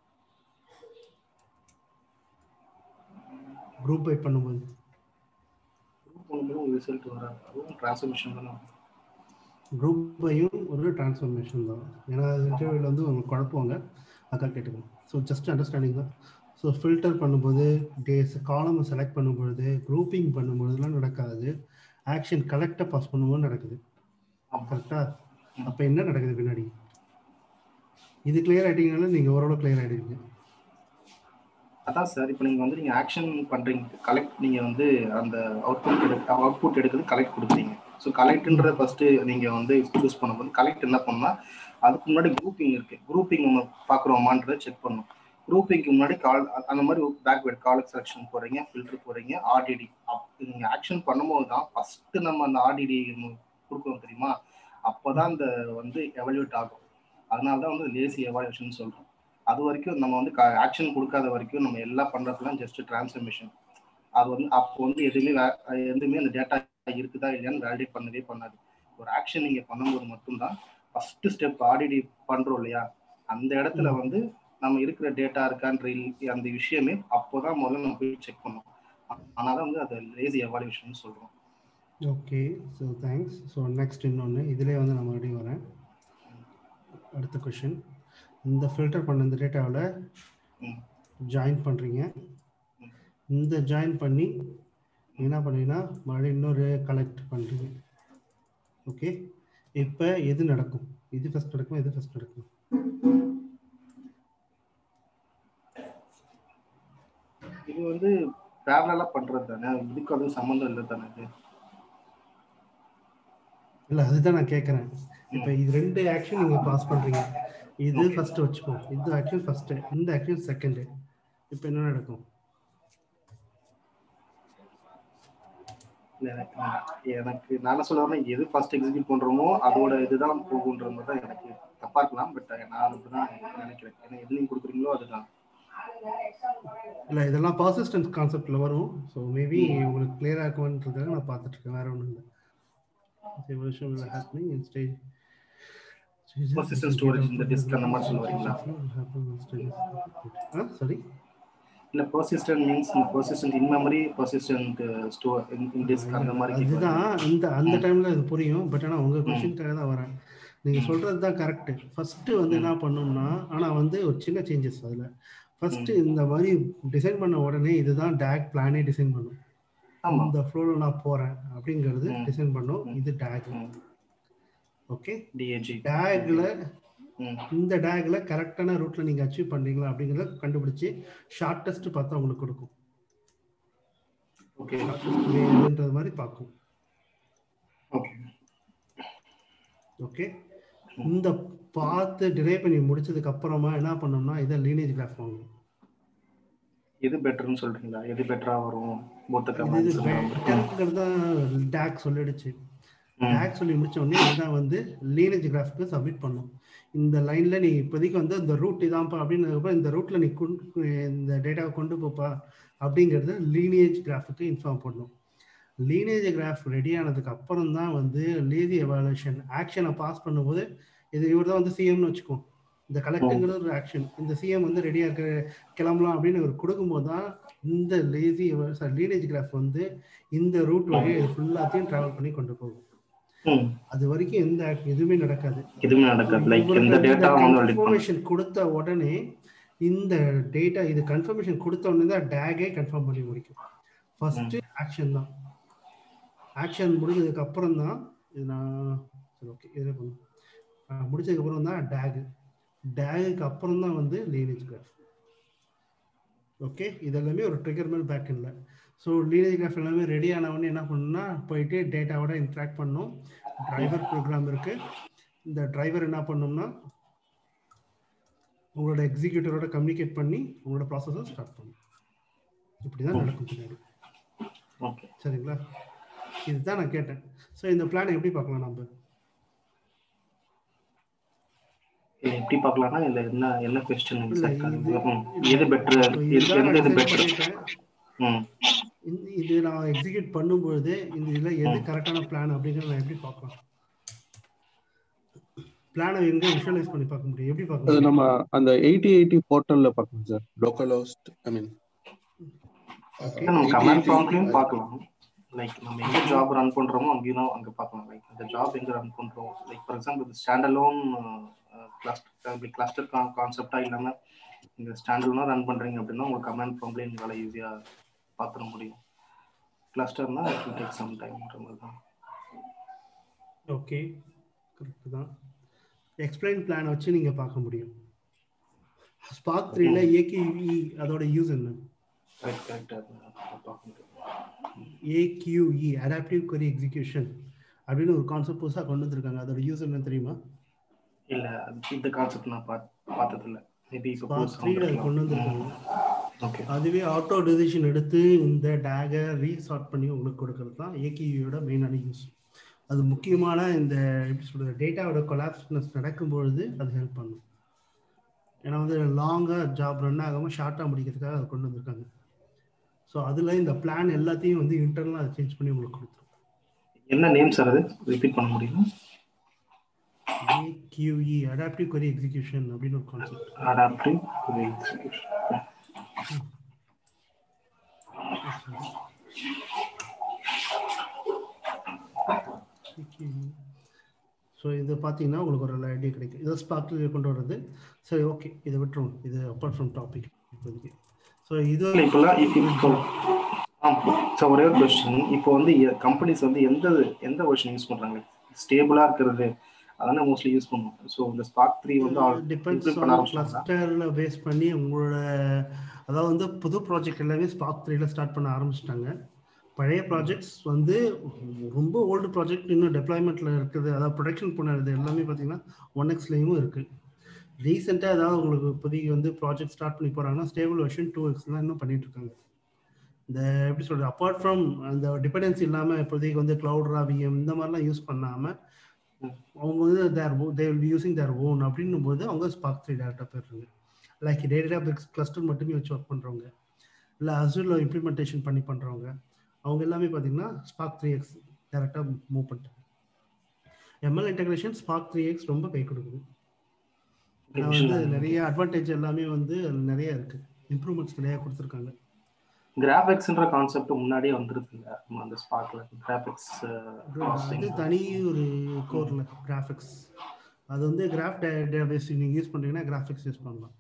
குரூப் பை பண்ணும்போது பண்ணும்போது ரிசல்ட் வராது அதுவும் டிரான்ஸ்ஃபர்மேஷன் தானே குரூப் பையும் ஒரு டிரான்ஸ்ஃபர்மேஷன் தான் ஏன்னா இன்டர்வியூவில் வந்து உங்களுக்கு குழப்புவாங்க அக்கா கேட்டுக்கணும் ஸோ ஜஸ்ட் அண்டர்ஸ்டாண்டிங் தான் ஸோ ஃபில்டர் பண்ணும்போது டேஸ் காலம் செலக்ட் பண்ணும்பொழுது குரூப்பிங் பண்ணும்பொழுதுலாம் நடக்காது ஆக்ஷன் கலெக்டாக பாஸ் பண்ணும்போது நடக்குது ஆமா. கரெக்டாக அப்போ என்ன நடக்குது பின்னாடி இது கிளியர் ஆகிட்டீங்கனால நீங்கள் ஓரளவு கிளியர் ஆகிடுவீங்க அதான் சார் இப்போ நீங்கள் வந்து நீங்கள் ஆக்ஷன் பண்ணுறீங்க கலெக்ட் நீங்கள் வந்து அந்த அவுட்புட் எடு அவுட்புட் எடுக்கிறது கலெக்ட் கொடுக்குறீங்க ஸோ கலெக்ட்ன்றத ஃபஸ்ட்டு நீங்கள் வந்து சூஸ் பண்ணும்போது கலெக்ட் என்ன பண்ணால் அதுக்கு முன்னாடி குரூப்பிங் இருக்குது குரூப்பிங் நம்ம பார்க்குறோமான்றதை செக் பண்ணணும் குரூப்பிங்க்கு முன்னாடி கால் அந்த மாதிரி பேக்வேர்ட் காலக் செலெக்ஷன் போகிறீங்க ஃபில்டர் போகிறீங்க ஆர்டிடி அப் நீங்கள் ஆக்ஷன் பண்ணும்போது தான் ஃபஸ்ட்டு நம்ம அந்த ஆர்டிடி கொடுக்குறோம் தெரியுமா அப்போ தான் அந்த வந்து எவல்யூட் ஆகும் அதனால தான் வந்து லேசி எவால்யூஷன் சொல்கிறோம் அது வரைக்கும் நம்ம வந்து ஆக்ஷன் கொடுக்காத வரைக்கும் நம்ம எல்லாம் பண்றதுலாம் ஜஸ்ட் டிரான்ஸ்ஃபர்மேஷன் அது வந்து அப்போ வந்து எதுவுமே வே- எதுவுமே அந்த டேட்டா இருக்குதா இல்லையான்னு வேலிடேட் பண்ணவே பண்ணாது ஒரு ஆக்ஷன் நீங்க பண்ணும்போது மட்டும்தான் ஃபர்ஸ்ட் ஸ்டெப் ஆடிடி பண்றோம் இல்லையா அந்த இடத்துல வந்து நம்ம இருக்கிற டேட்டா இருக்கான்ற இல்- அந்த விஷயமே அப்போதான் முதல்ல நம்ம போய் செக் பண்ணோம் அதனால வந்து அதை லேசி எவாலுவேஷன் சொல்றோம் okay so thanks so next இன்னொன்று இதிலே வந்து நான் மறுபடியும் வரேன் அடுத்த கொஷின் இந்த ஃபில்டர் பண்ண இந்த டேட்டாவில் ம். ஜாயின் பண்ணுறீங்க இந்த ஜாயின் பண்ணி என்ன பண்ணீங்கன்னா மறுபடியும் இன்னொரு கலெக்ட் பண்ணுறீங்க ஓகே இப்போ எது நடக்கும் இது ஃபஸ்ட் நடக்கும் எது ஃபஸ்ட் நடக்கும் இது வந்து பேரலா பண்றது தானே இதுக்கு அதுவும் சம்மந்தம் இல்லை தானே இது இல்லை அதுதான் நான் கேட்குறேன் இப்போ இது ரெண்டு ஆக்ஷன் நீங்கள் பாஸ் பண்ணுறீங்க இது Okay. ஃபர்ஸ்ட் வச்சுக்கோ இந்த ஆக்ஷன் ஃபர்ஸ்ட் இந்த ஆக்ஷன் செகண்ட் இப்போ என்ன நடக்கும் இல்ல, எனக்கு எனக்கு நான் என்ன சொல்ல வரேன்னா, எது ஃபர்ஸ்ட் எக்ஸிக்யூட் பண்றோமோ அதோட இதுதான் போகுன்ற மாதிரி தான் எனக்கு தப்பா இருக்கலாம் பட் நான் அப்படிதான் நினைக்கிறேன் ஏன்னா எது நீங்க கொடுக்குறீங்களோ அதுதான் இல்லை இதெல்லாம் பர்சிஸ்டன்ஸ் கான்செப்டில் வரும் ஸோ மேபி உங்களுக்கு கிளியராக இருக்கும்ன்றதுக்காக நான் பார்த்துட்டு இருக்கேன் வேற ஒன்றும் இல்லை evolution will happening in stage stages Persistent of storage data in the disk அந்த மாதிரி சொல்ல வரீங்களா? will happen in stages. ஆ சாரி இல்ல persistent means persistent in memory persistent store in disk அந்த மாதிரி கேக்குறேன். அதுதான் இந்த அந்த ம். டைம்ல இது புரியும் பட் ஆனா உங்க கொஸ்டினுக்காக தான் வரேன் நீங்க ம். சொல்றது தான் கரெக்ட் ஃபர்ஸ்ட் வந்து என்ன பண்ணணும்னா ஆனா வந்து ஒரு சின்ன சேஞ்சஸ் அதுல ஃபர்ஸ்ட் ம். இந்த மாதிரி டிசைன் பண்ண உடனே இதுதான் டேக் பிளானே டிசைன் பண்ணும் ஆமா இந்த ஃப்ளோல நான் போறேன் அப்படிங்கிறது ம். டிசைன் பண்ணும் ம். இது டேக் ம். ஓகே டிஏஜி டேக்ல ம் இந்த டேக்ல கரெக்டான ரூட்ல நீங்க அச்சீவ் பண்றீங்களா அப்படிங்கறத கண்டுபிடிச்சு ஷார்ட்டஸ்ட் பார்த்தா உங்களுக்கு கொடுக்கும் ஓகே ஷார்ட்டஸ்ட் வேணுன்றது மாதிரி பார்க்கும் ஓகே ஓகே இந்த பார்த்து டிரைவ் பண்ணி முடிச்சதுக்கு அப்புறமா என்ன பண்ணோம்னா இதை லீனேஜ் கிராஃப் வாங்கணும் எது பெட்டர்னு சொல்றீங்களா எது பெட்டரா வரும் மொத்த இது கமெண்ட்ஸ் பெட்டருங்கிறது தான் டேக் சொல்லிடுச்சு டேக் சொல்லி முடிச்ச உடனே இதான் வந்து லீனேஜ் கிராஃப்க்கு சப்மிட் பண்ணும் இந்த லைன்ல நீ இப்போதைக்கு வந்து இந்த ரூட் இதான்ப்பா அப்படின்னு இந்த ரூட்ல நீ கொண்டு இந்த டேட்டாவை கொண்டு போப்பா அப்படிங்கிறது லீனேஜ் கிராஃபுக்கு இன்ஃபார்ம் பண்ணும் லீனேஜ் கிராஃப் ரெடி ஆனதுக்கு அப்புறம் தான் வந்து லேசி எவாலுவேஷன் ஆக்ஷனை பாஸ் பண்ணும்போது இது இவர் தான் வந்து சிஎம்னு வச்சுக்கோ இந்த கலெக்டுங்கிறது ஒரு ஆக்ஷன் இந்த சிஎம் வந்து ரெடியா இருக்க கிளம்பலாம் அப்படின்னு இவர் கொடுக்கும்போது தான் இந்த லேசி லீனேஜ் கிராஃப் வந்து இந்த ரூட் வழியை இது ஃபுல்லாத்தையும் டிராவல் பண்ணி கொண்டு போகும் ம் அது வரைக்கும் எந்த act- எதுவுமே நடக்காது எதுவுமே நடக்காது லைக் எந்த டேட்டா வந்து edit பண்ண கன்ஃபர்மேஷன் கொடுத்த உடனே இந்த டேட்டா இது கன்ஃபர்மேஷன் கொடுத்த உடனே தான் டேகே கன்ஃபார்ம் பண்ணி முடிக்கும் ஃபர்ஸ்ட் ஆக்ஷன் தான் ஆக்ஷன் முடிஞ்சதுக்கு அப்புறம் தான் இது நான் சரி ஓகே இதில் பண்ணும் முடிச்சதுக்கு அப்புறம் தான் டேக் டேகுக்கு அப்புறம் தான் வந்து லீனேஜ் கிராஃப் ஓகே இதெல்லாமே ஒரு ட்ரிகர் மேல் பேக் இல்லை ஸோ லீனேஜ் கிராஃப் எல்லாமே ரெடி ஆனவொடனே என்ன பண்ணணும்னா போயிட்டு டேட்டாவோட இன்ட்ராக்ட் பண்ணணும் டிரைவர் ப்ரோக்ராம் இருக்கு இந்த டிரைவர் என்ன பண்ணணும்னா உங்களோட எக்ஸிக்யூட்டரோட கம்யூனிகேட் பண்ணி உங்களோட ப்ராசஸை ஸ்டார்ட் பண்ணும் இப்படி தான் நடக்கும் பின்னாடி ஓகே சரிங்களா இதுதான் நான் கேட்டேன் ஸோ இந்த பிளானை எப்படி பார்க்கலாம் நம்ம இல்ல எப்படி பார்க்கலாம்னா இல்ல என்ன என்ன கொஸ்டின் இல்ல, எக்ஸாக்டா இது- எது பெட்டர் இப்போ எது இதுதான் எந்த நான் இது design பெட்டர் பண்ணிட்டேன். ம் இந்த- இது நான் எக்ஸிக்யூட் பண்ணும்பொழுது இந்த இதில் எது கரெக்டான பிளான் அப்படிங்கிறத நான் எப்படி பார்க்கலாம் பிளானை எங்க விஷுவலைஸ் பண்ணி பார்க்க முடியும் எப்படி பார்க்க அது முடியும் நம்ம அந்த எயிட்டி எயிட்டி போர்ட்டல்ல பார்க்கணும் sir localhost I mean okay நம்ம கமாண்ட் ப்ராம்ப்ட்லயும் பார்க்கலாம் லைக் நம்ம எங்க ஜாப் ரன் பண்றோமோ அங்கேயும் அங்க பார்க்கலாம் லைக் அந்த ஜாப் எங்க ரன் பண்றோம் like for example stand alone cluster cluster கான்செப்டா இல்லாம நீங்க ஸ்டாண்ட் அலோனா ரன் பண்றீங்க அப்படின்னா உங்களுக்கு கமாண்ட் ப்ராம்ப்ட்ல உங்களால ஈஸியா பார்த்துட முடியும் கிளஸ்டர்னா இட் வில் டேக் சம் டைம்ன்ற மாதிரி தான் ஓகே கரெக்ட் தான் எக்ஸ்பிளைன் பிளான் வச்சு நீங்க பார்க்க முடியும் ஸ்பார்க் த்ரீல ஏகேவி அதோட யூஸ் என்ன கரெக்ட் கரெக்டா பார்க்க முடியும் ஏக்யூஇ அடாப்டிவ் query எக்ஸிகியூஷன் அப்படின்னு ஒரு கான்செப்ட் புதுசாக கொண்டு வந்திருக்காங்க அதோட யூஸ் என்ன தெரியுமா இல்ல அது- இந்த கான்செப்ட் நான் பாத்- பார்த்தது இல்ல மேபி இப்போ ஸ்பார்க் த்ரீல அது கொண்டு வந்திருக்காங்க ஓகே அதுவே ஆட்டோ டிசிஷன் எடுத்து இந்த டேகை ரீசார்ட் பண்ணி உங்களுக்கு கொடுக்கறது தான் ஏகேவியோட மெயினான யூஸ் அது முக்கியமான இந்த எப்படி சொல்றது டேட்டாவோட கொலாப்ஸ்னஸ் நடக்கும்பொழுது அது ஹெல்ப் பண்ணும் ஏன்னா வந்து லாங்காக ஜாப் ரன் ஆகாமல் ஷார்ட்டாக முடிக்கிறதுக்காக அதை கொண்டு வந்திருக்காங்க ஸோ அதில் இந்த பிளான் எல்லாத்தையும் வந்து இன்டர்னலாக அதை சேஞ்ச் பண்ணி உங்களுக்கு கொடுத்துரும் என்ன நேம் சார் அது ரிப்பீட் பண்ண முடியுமா ஏக்யூஇ அடாப்டிவ் query எக்ஸிகியூஷன் அப்படின்னு ஒரு concept adaptive query execution. So இது பார்த்தீங்கன்னா உங்களுக்கு ஒரு ஐடியா கிடைக்கும் இதை ஸ்பார்க்கில் கொண்டு வர்றது சரி ஓகே இதை விட்டுருவோம் இது அப்பார்ட் ஃப்ரம் டாபிக் இப்போதைக்கு ஸோ இது இல்ல இப்பெல்லாம் இப்ப- இப்போ ஸோ ஒரே ஒரு கொஸ்டின் இப்போ வந்து கம்பெனிஸ் வந்து எந்த எந்த வெர்ஷன் யூஸ் பண்றாங்க ஸ்டேபிளா இருக்கிறது அதானே மோஸ்ட்லி யூஸ் பண்ணுவோம் ஸோ இந்த ஸ்பார்க் த்ரீ வந்து டிபெண்ட்ஸ் implement பண்ண ஆன் ஆரம்பிச்சிட்டாங்களா கிளஸ்டரில் பேஸ் பண்ணி உங்களோட அதாவது வந்து புது ப்ராஜெக்ட் எல்லாமே ஸ்பார்க் த்ரீல ஸ்டார்ட் பண்ண ஆரம்பிச்சிட்டாங்க பழைய ப்ராஜெக்ட்ஸ் வந்து ரொம்ப ஓல்டு ப்ராஜெக்ட் இன்னும் டெப்ளாய்மெண்ட்ல இருக்குது அதாவது ப்ரொடக்ஷன் பண்ணுறது எல்லாமே பார்த்தீங்கன்னா ஒன் எக்ஸ்லேயும் இருக்குது ரீசெண்டாக ஏதாவது உங்களுக்கு இப்போதைக்கு வந்து ப்ராஜெக்ட் ஸ்டார்ட் பண்ணி போகிறாங்கன்னா ஸ்டேபிள் வெர்ஷன் டூ எக்ஸ்லாம் இன்னும் பண்ணிட்டு இருக்காங்க இந்த எப்படி சொல்றது அப்பார்ட் ஃப்ரம் அந்த டிபெண்டன்சி இல்லாமல் இப்போதைக்கு வந்து கிளவுட் ராவியம் இந்த மாதிரிலாம் யூஸ் பண்ணாமல் அவங்க வந்து their they will using their own அப்படின்னும் போது அவங்க ஸ்பார்க் த்ரீ டேரக்டாக போயிடுறாங்க லைக் டேட்டா பிரிக்ஸ் கிளஸ்டர் மட்டுமே வச்சு ஒர்க் பண்ணுறவங்க இல்லை அசூரில் இம்ப்ளிமெண்டேஷன் பண்ணி பண்ணுறவங்க அவங்க எல்லாமே பார்த்தீங்கன்னா ஸ்பார்க் த்ரீ எக்ஸ் டேரெக்டாக மூவ் பண்ணிட்டாங்க ML integration Spark three X ரொம்ப கை கொடுக்குது ஏன்னா வந்து நிறைய அட்வான்டேஜ் எல்லாமே வந்து அதுல நிறைய இருக்கு இம்ப்ரூவ்மெண்ட்ஸ் நிறைய கொடுத்துருக்காங்க கிராபிக்ஸ்ன்ற கான்செப்ட் முன்னாடியே வந்துருது இல்ல நம்ம அந்த ஸ்பார்க்ல கிராபிக்ஸ் அது தனி ஒரு கோர்ல கிராஃபிக்ஸ் அது வந்து கிராஃப் டேட்டாபேஸ் நீங்க யூஸ் பண்றீங்கன்னா கிராஃபிக்ஸ் யூஸ் பண்ணலாம்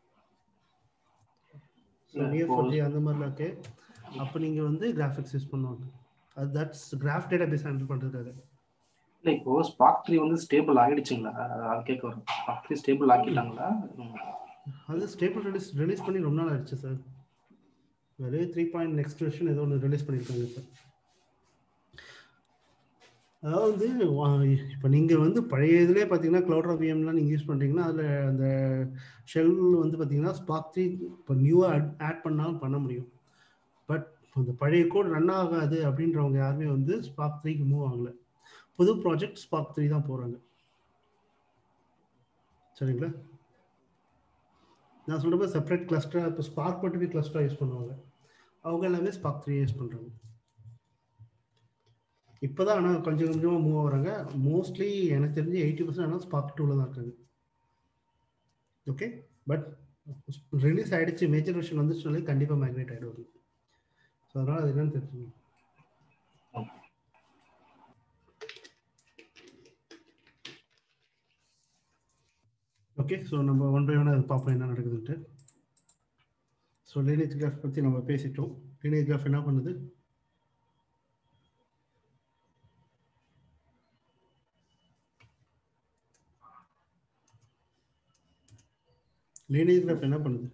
டிஎஃப்ஓடி அந்த மாதிரிலாம் இருக்கு அப்போ நீங்க வந்து கிராஃபிக்ஸ் யூஸ் பண்ணுவாங்க அது தட்ஸ் கிராஃப் டேட்டாபேஸ் ஹேண்டில் பண்றதுக்காக இல்ல இப்போ ஸ்பார்க் த்ரீ வந்து ஸ்டேபிள் ஆயிடுச்சுங்களா அது கேட்க வரும் ஸ்பார்க் த்ரீ ஸ்டேபிள் ஆக்கிட்டாங்களா ம். அது ஸ்டேபிள் ரிலீஸ் ரிலீஸ் பண்ணி ரொம்ப நாள் ஆயிடுச்சு சார் வெறும் த்ரீ பாயிண்ட் நெக்ஸ்ட் வெர்ஷன் ஏதோ ஒன்று ரிலீஸ் பண்ணியிருக்காங்க இப்போ அதாவது இப்போ நீங்கள் வந்து பழைய இதுலேயே பார்த்தீங்கன்னா க்ளவுட் விஎம்லாம் நீங்கள் யூஸ் பண்ணுறீங்கன்னா அதில் அந்த ஷெல் வந்து பார்த்தீங்கன்னா ஸ்பாக் த்ரீ இப்போ நியூவாக ஆட் பண்ணாலும் பண்ண முடியும் பட் அந்த பழைய கோட் ரன் ஆகாது அப்படின்றவங்க யாருமே வந்து ஸ்பாக் த்ரீக்கு மூவ் ஆகல புது ப்ராஜெக்ட் ஸ்பாக் த்ரீ தான் போகிறாங்க சரிங்களா நான் சொல்கிறப்ப செப்பரேட் கிளஸ்டர் இப்போ ஸ்பார்க் மட்டுமே கிளஸ்டராக யூஸ் பண்ணுவாங்க அவங்க எல்லாமே ஸ்பார்க் த்ரீ யூஸ் பண்ணுறாங்க இப்போ தான் ஆனால் கொஞ்சம் கொஞ்சமாக மூவ் ஆகுறாங்க மோஸ்ட்லி எனக்கு தெரிஞ்சு எயிட்டி பர்சன்ட் ஆனால் ஸ்பார்க் டூவில் தான் இருக்காங்க ஓகே பட் ரிலீஸ் ஆகிடுச்சு மேஜர் வெர்ஷன் வந்துச்சுனாலே கண்டிப்பாக மைக்ரேட் ஆகிடுவாங்க ஸோ அதனால் அது என்னன்னு தெரிஞ்சுக்கணும் ஓகே ஸோ நம்ம ஒன் பை ஒன் அது பார்ப்போம் என்ன நடக்குதுன்ட்டு ஸோ லீனேஜ் கிராஃப் பற்றி நம்ம பேசிட்டோம் லீனேஜ் கிராஃப் என்ன பண்ணுது லீனேஜ் கிராஃப் என்ன பண்ணுது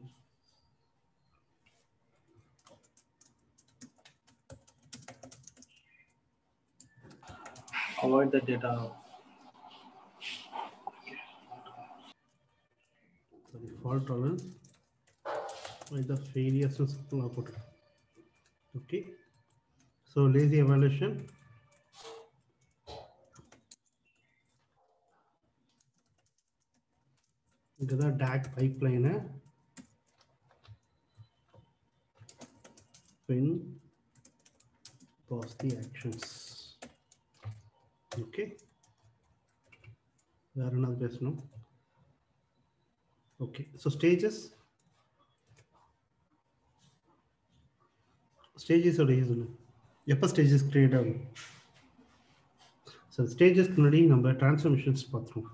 avoid the data sorry, fault tolerance with the failures to simple output. Okay. So lazy evaluation. இதுதான் DAG pipeline when pause the actions. Okay. வேற என்னது பேசணும் Okay, so stages. Stages ஓட use எப்போ ஸ்டேஜஸ் கிரியேட் ஆகும் so ஸ்டேஜஸ்க்கு முன்னாடி நம்ம டிரான்ஸ்ஃபர்மேஷன்ஸ் பார்த்துருவோம்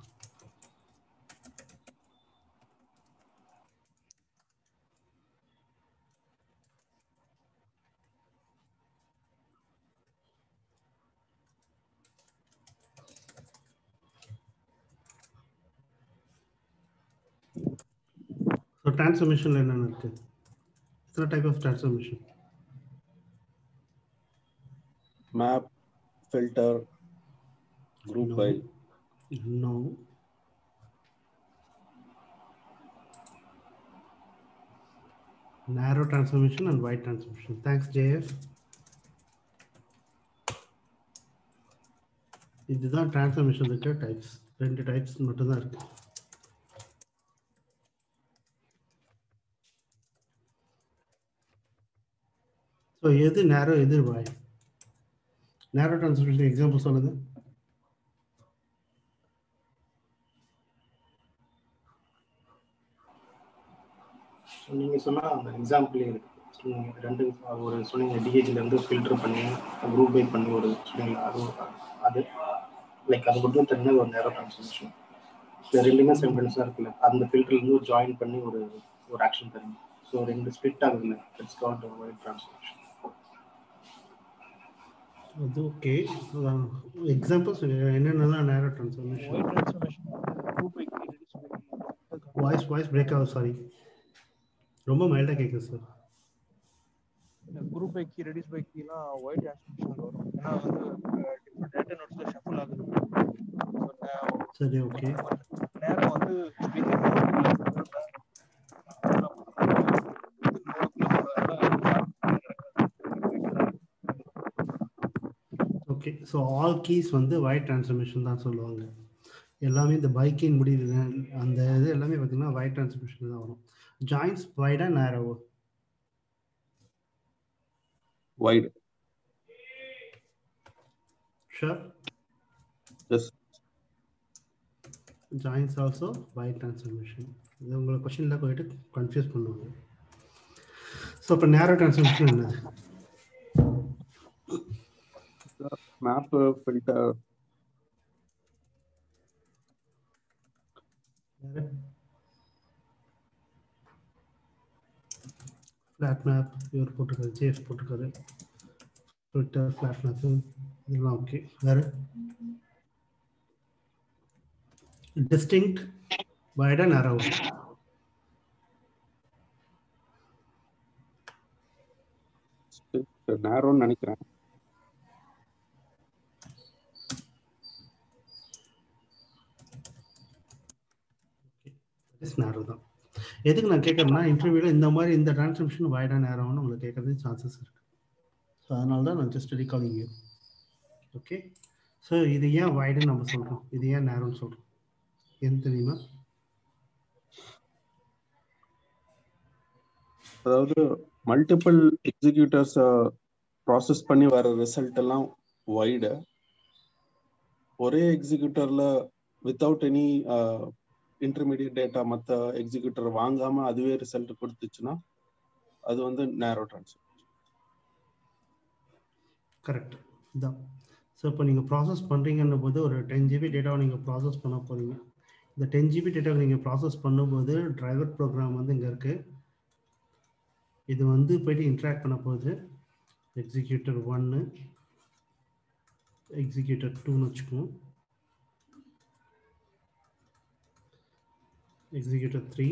ஸோ டிரான்ஸ்ஃபர்மேஷனில் என்னென்ன இருக்கு எத்தனை type of transformation map, filter, group by. No. Narrow transformation and wide transformation. Thanks, JF. இதுதான் டிரான்ஸ்ஃபர்மேஷன் இருக்க டைப்ஸ் ரெண்டு டைப்ஸ் மட்டும்தான் இருக்கு ஸோ எது நேரோ எது வாய் நேரோ டிரான்ஸ்ஃபர்மேஷன் எக்ஸாம்பிள் சொல்லுங்க ஸோ நீங்கள் சொன்னால் அந்த எக்ஸாம்பிளே இருக்கு So, நீங்க ரெண்டு ஒரு சொன்னீங்க டிஹெச்ல இருந்து ஃபில்டர் பண்ணி குரூப் பை பண்ணி ஒரு சொன்னீங்களா அது ஒரு- அது லைக் அது மட்டும் தனியாக ஒரு நேரோ ட்ரான்ஸ்ஃபர்மேஷன் இது ரெண்டுமே சென்டென்ஸாக இருக்குல்ல அந்த ஃபில்டர்ல இருந்து ஒரு ஜாயின் பண்ணி ஒரு ஒரு ஆக்ஷன் தருங்க ஸோ ரெண்டு ஸ்பிட் ஆகுதுல்ல இட்ஸ் கால்ட் ஒயிட் ட்ரான்ஸ்ஃபர்மேஷன் அது ஓகே எக்ஸாம்பிள்ஸ் என்னென்னலாம் narrow transformation wide transformation group by key reduce by voice voice break ஆகுது சாரி ரொம்ப மைல்டாக கேட்குது sir group by key reduce by கீலாம் ஒயிட் ட்ரான்ஸ்ஃபர்மேஷன் வரும் ஏன்னா வந்து டிஃப்ரெண்ட் டேட்டா நோட்ஸ்ல ஷஃபிள் ஆகுது So, சரி ஓகே நேரம் வந்து ஓகே ஸோ ஆல் கீஸ் வந்து ஒயிட் ட்ரான்ஸ்ஃபர்மேஷன் தான் சொல்லுவாங்க எல்லாமே இந்த பைக்கின் முடியுது அந்த இது எல்லாமே பார்த்தீங்கன்னா ஒயிட் ட்ரான்ஸ்ஃபர்மேஷன் தான் வரும் ஜாயின்ஸ் வைடா narrow wide sure yes joins also wide transformation இது உங்களை கொஷினில் போயிட்டு கன்ஃபியூஸ் பண்ணுவாங்க ஸோ இப்போ நேரோ ட்ரான்ஸ்ஃபர்மேஷன் என்னது மேப் ஃபில்டர் ஃப்ளாட் மேப் இவர் போட்டிருக்காரு ஜேஎஃப் போட்டிருக்காரு ட்விட்டர் ஃப்ளாட் மேப் இதெல்லாம் ஓகே வேறு டிஸ்டிங்க்ட் வைட் அண்ட் அரவ் நேரோன்னு நினைக்கிறேன் இஸ் நேரோ தான் எதுக்கு நான் கேட்குறேன்னா இன்டர்வியூவில் இந்த மாதிரி இந்த டிரான்ஸ்மிஷன் வைட் அண்ட் நேரோன்னு உங்களுக்கு கேட்கறதுக்கு சான்சஸ் இருக்கு ஸோ அதனால தான் நான் just recalling you okay so இது ஏன் வைடுன்னு நம்ம சொல்கிறோம் இது ஏன் நேரோன்னு சொல்கிறோம் எது தெரியுமா அதாவது மல்டிபிள் எக்ஸிக்யூட்டர்ஸ் ப்ராசஸ் பண்ணி வர ரிசல்ட் எல்லாம் வைடு ஒரே எக்ஸிக்யூட்டர்ல வித்தவுட் எனி இன்டர்மீடியட் டேட்டா மற்ற எக்ஸிக்யூட்டர் வாங்காம அதுவே ரிசல்ட் கொடுத்துச்சுன்னா அது வந்து நேரோ ட்ரான்ஸ்ஃபர் கரெக்ட் இதான் ஸோ இப்போ நீங்கள் ப்ராசஸ் பண்ணுறீங்கன்னும் போது ஒரு டென் ஜிபி டேட்டாவை நீங்கள் ப்ராசஸ் பண்ண போகிறீங்க இந்த டென் ஜிபி டேட்டாவை நீங்கள் ப்ராசஸ் பண்ணும்போது டிரைவர் ப்ரோக்ராம் வந்து இங்கே இருக்குது இது வந்து போயிட்டு இன்ட்ராக்ட் பண்ண போகுது எக்ஸிக்யூட்டர் ஒன்று எக்ஸிக்யூட்டர் டூன்னு வச்சுக்குவோம் எக்ஸிக்யூட்டர் த்ரீ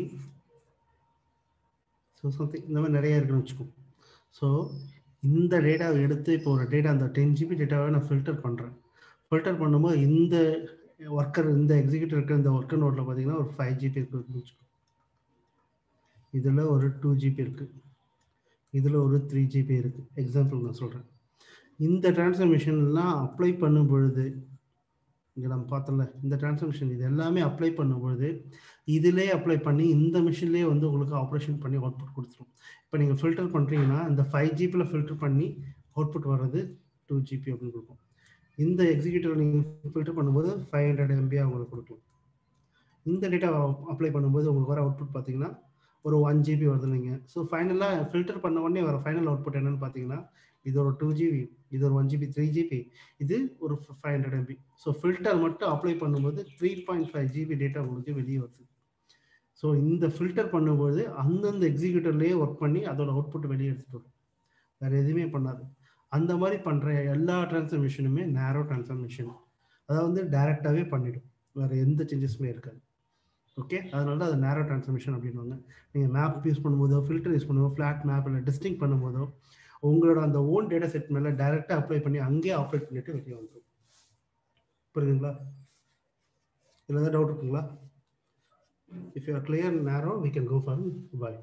ஸோ சம்திங் இந்த மாதிரி நிறைய இருக்குன்னு வச்சுக்கோம் ஸோ இந்த டேட்டாவை எடுத்து இப்போ ஒரு டேட்டா அந்த டென் ஜிபி டேட்டாவை நான் ஃபில்டர் பண்ணுறேன் ஃபில்டர் பண்ணும்போது இந்த ஒர்க்கர் இந்த எக்ஸிக்யூட்டர் இருக்கிற இந்த ஒர்க்கர் நோட்டில் பார்த்தீங்கன்னா ஒரு ஃபைவ் ஜிபி இருக்குன்னு வச்சுக்கோங்க இதில் ஒரு டூ ஜிபி இருக்குது இதில் ஒரு த்ரீ ஜிபி இருக்குது எக்ஸாம்பிள் நான் சொல்கிறேன் இந்த டிரான்ஸ்ஃபர்மேஷன்லாம் அப்ளை பண்ணும் பொழுது இங்கே நம்ம பார்த்தோம்ல இந்த டிரான்ஸ்ஃபர்மேஷன் இது எல்லாமே அப்ளை பண்ணும் பொழுது இதிலே அப்ளை பண்ணி இந்த மிஷின்லேயே வந்து உங்களுக்கு ஆப்ரேஷன் பண்ணி அவுட்புட் கொடுத்துரும் இப்போ நீங்கள் ஃபில்டர் பண்ணுறீங்கன்னா இந்த ஃபைவ் ஜிபியில் ஃபில்டர் பண்ணி அவுட்புட் வர்றது டூ ஜிபி அப்படின்னு கொடுக்கும் இந்த எக்ஸிக்யூட்டிவ் நீங்கள் ஃபில்டர் பண்ணும்போது ஃபைவ் ஹண்ட்ரட் எம்பியாக உங்களுக்கு கொடுக்கும் இந்த டேட்டா அப்ளை பண்ணும்போது உங்களுக்கு வர அவுட்புட் பார்த்தீங்கன்னா ஒரு ஒன் ஜிபி வருது இல்லைங்க ஸோ ஃபைனலாக ஃபில்டர் பண்ண உடனே வர ஃபைனல் அவுட்புட் என்னன்னு பார்த்தீங்கன்னா இது ஒரு டூ ஜிபி இது ஒரு ஒன் ஜிபி த்ரீ ஜிபி இது ஒரு five hundred MB so filter மட்டும் அப்ளை பண்ணும்போது three point five GB data உங்களுக்கு வெளியே வருது ஸோ இந்த ஃபில்டர் பண்ணும்போது அந்தந்த எக்ஸிக்யூட்டர்லேயே ஒர்க் பண்ணி அதோட அவுட்புட் வெளியே எடுத்துட்டு வரும் வேறு எதுவுமே பண்ணாது அந்த மாதிரி பண்ணுற எல்லா டிரான்ஸ்ஃபர்மேஷனுமே நேரோ டிரான்ஸ்ஃபர்மேஷன் அதாவது வந்து டைரெக்டாகவே பண்ணிடும் வேறு எந்த சேஞ்சஸுமே இருக்காது ஓகே அதனால தான் அது நேரோ டிரான்ஸ்ஃபர்மேஷன் அப்படின்வாங்க நீங்கள் மேப் யூஸ் பண்ணும்போதோ ஃபில்டர் யூஸ் பண்ணும்போதோ ஃப்ளாட் மேப் இல்லை டிஸ்டிங் பண்ணும்போதோ உங்களோட அந்த ஓன் டேட்டா செட் மேலே டைரெக்டாக அப்ளை பண்ணி அங்கேயே ஆப்ரேட் பண்ணிட்டு வெளியே வந்துடும் புரியுதுங்களா இதில் ஏதாவது டவுட் இருக்குங்களா if you are clear and narrow, we can go for wide.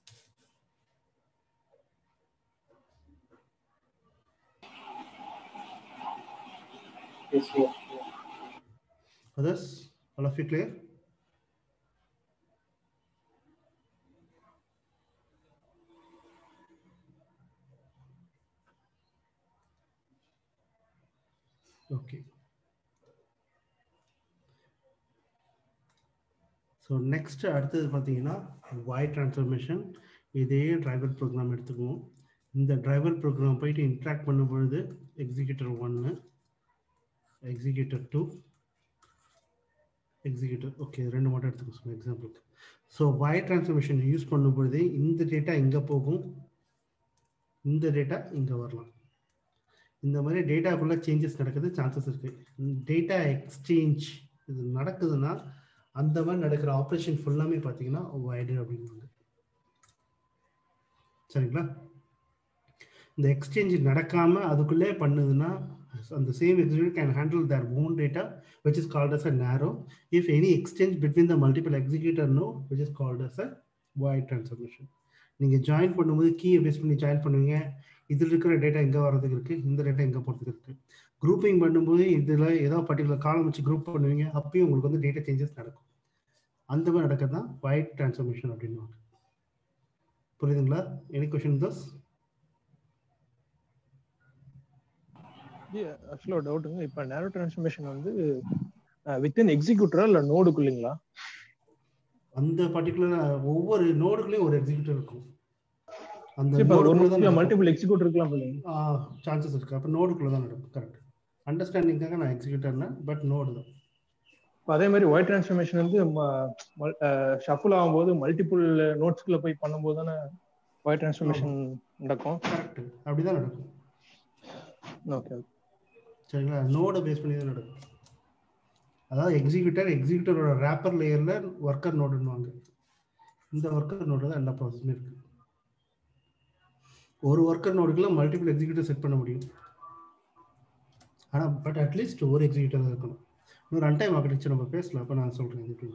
Yes, yes, yes. Others, all of you clear? Okay. So next அடுத்தது பார்த்தீங்கன்னா வாய் ட்ரான்ஸ்ஃபர்மேஷன் இதே டிரைவர் ப்ரோக்ராம் எடுத்துக்குவோம் இந்த டிரைவர் ப்ரோக்ராம் போயிட்டு இன்ட்ராக்ட் பண்ணும் பொழுது எக்ஸிக்யூட்டர் ஒன்று எக்ஸிக்யூட்டர் டூ எக்ஸிக்யூட்டர் ஓகே ரெண்டு மட்டும் எடுத்துக்கோ சொல்லுங்கள் எக்ஸாம்பிளுக்கு ஸோ வாய் ட்ரான்ஸ்ஃபர்மேஷன் யூஸ் பண்ணும் பொழுது இந்த டேட்டா இங்கே போகும் இந்த டேட்டா இங்கே வரலாம் இந்த மாதிரி டேட்டாக்குள்ள சேஞ்சஸ் நடக்குது சான்சஸ் இருக்கு டேட்டா எக்ஸ்சேஞ்ச் இது நடக்குதுன்னா அந்த மாதிரி நடக்கிற ஆப்ரேஷன் ஃபுல்லாமே பார்த்தீங்கன்னா வைடு அப்படின்வாங்க சரிங்களா இந்த எக்ஸ்சேஞ்ச் நடக்காம அதுக்குள்ளே பண்ணுதுன்னா அந்த same execute can handle their own data which is called as a narrow if any exchange between the multiple executor no which is called as a wide transformation நீங்க ஜாயின் பண்ணும்போது கீயை பேஸ் பண்ணி join பண்ணுவீங்க இதில் இருக்கிற data எங்கே வர்றதுக்கு இருக்கு இந்த டேட்டா எங்கே போகிறதுக்கு இருக்கு குரூப்பிங் பண்ணும்போது இதில் ஏதோ பர்டிகுலர் காலம் வச்சு குரூப் பண்ணுவீங்க அப்பயும் உங்களுக்கு வந்து டேட்டா சேஞ்சஸ் நடக்கும் அந்த மாதிரி நடக்கிறது தான் வைட் டிரான்ஸ்ஃபர்மேஷன் அப்படின்வாங்க புரியுதுங்களா எனி கொஷின் தஸ் ஆக்சுவலாக ஒரு டவுட்டுங்க இப்போ நேரோ டிரான்ஸ்ஃபர்மேஷன் வந்து வித்தின் எக்ஸிக்யூட்டரா இல்லை நோடுக்குள்ளீங்களா அந்த பர்டிகுலர் ஒவ்வொரு நோடுக்குள்ளேயும் ஒரு எக்ஸிக்யூட்டர் இருக்கும் அந்த இப்போ ஒரு நோடுக்குள்ள தான் நோட்ல நடக்கும். மல்டிபிள் எக்ஸிக்யூட்டர் இருக்கலாம் இல்லைங்க சான்சஸ் இருக்கு அப்போ நோடுக்குள்ள தான் நடக்கும் கரெக்ட் அண்டர்ஸ்டாண்டிங்காக நான் எக்ஸிக்யூட்டர்னா பட் நோடு தான் இப்போ அதே மாதிரி ஒயிட் டிரான்ஸ்ஃபர்மேஷன் வந்து ஷஃபிள் ஆகும்போது மல்டிபிள் நோட்ஸ்குள்ள போய் பண்ணும்போது தானே ஒயிட் டிரான்ஸ்ஃபர்மேஷன் நடக்கும் கரெக்ட் அப்படிதான் நடக்கும் ஓகே சரிங்களா நோடை பேஸ் பண்ணி தான் நடக்கும் அதாவது எக்ஸிக்யூட்டர் எக்ஸிக்யூட்டரோட ரேப்பர் லேயர்ல ஒர்க்கர் நோடுன்னுவாங்க இந்த ஒர்க்கர் நோடு தான் எல்லா ப்ராசஸுமே இருக்கு ஒரு ஒர்க்கர் நோடுக்குள்ள மல்டிபிள் எக்ஸிக்யூட்டர் செட் பண்ண முடியும் ஆனால் பட் அட்லீஸ்ட் ஒரு எக்ஸிக்யூட்டர் தான் இருக்கணும் இன்னொரு அன்டைம் ஆர்கிடெக்சர் நம்ம பேசலாம் அப்போ நான் சொல்கிறேன் இது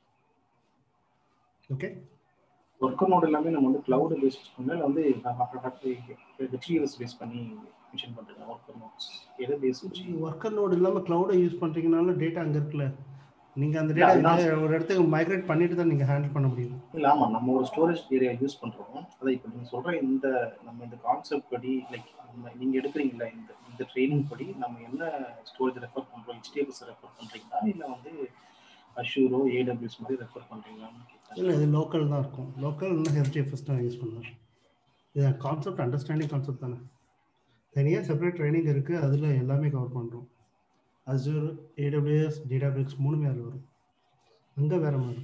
ஓகே ஒர்க்கர் நோட் எல்லாமே நம்ம வந்து கிளவுட் பேஸ் பண்ணல வந்து ஹெச்டிஎஸ் பேஸ் பண்ணி மிஷன் பண்றேன் ஒர்க்கர் நோட்ஸ் எதை பேஸ் வச்சு ஒர்க்கர் நோடு இல்லாமல் க்ளவுடை யூஸ் பண்ணுறீங்கனாலும் டேட்டா அங்கே இருக்குல்ல நீங்கள் அந்த இல்ல, டேட்டா அதுதான் ஒரு இடத்துக்கு மைக்ரேட் பண்ணிட்டு தான் நீங்கள் ஹேண்டில் பண்ண முடியும் இல்ல ஆமா நம்ம ஒரு ஸ்டோரேஜ் ஏரியா யூஸ் பண்றோம் அதான் இப்போ நீங்க சொல்ற இந்த நம்ம இந்த கான்செப்ட் படி லைக் நம்ம நீங்க எடுக்கிறீங்களா இந்த இந்த ட்ரைனிங் படி நம்ம என்ன ஸ்டோரேஜ் ரெஃபர் பண்றோம் ஹெச்டிஎஃப்எஸ் ரெஃபர் பண்றீங்களா இல்ல வந்து அஷூரோ ஏடபிள்யூஎஸ் மாதிரி ரெஃபர் பண்றீங்களான்னு கேட்டேன் இல்லை இது லோக்கல் தான் இருக்கும் லோக்கல் இன்னும் ஹெச்டிஎஃப்எஸ் தான் யூஸ் பண்ணுவேன் இது கான்செப்ட் அண்டர்ஸ்டாண்டிங் கான்செப்ட் தானே தனியாக செப்பரேட் ட்ரைனிங் இருக்குது அதில் எல்லாமே கவர் பண்ணுறோம் அசூர் ஏடபிள்யூஎஸ் டேட்டாபிக்ஸ் மூணுமே அதில் வரும் அங்கே வேற மாதிரி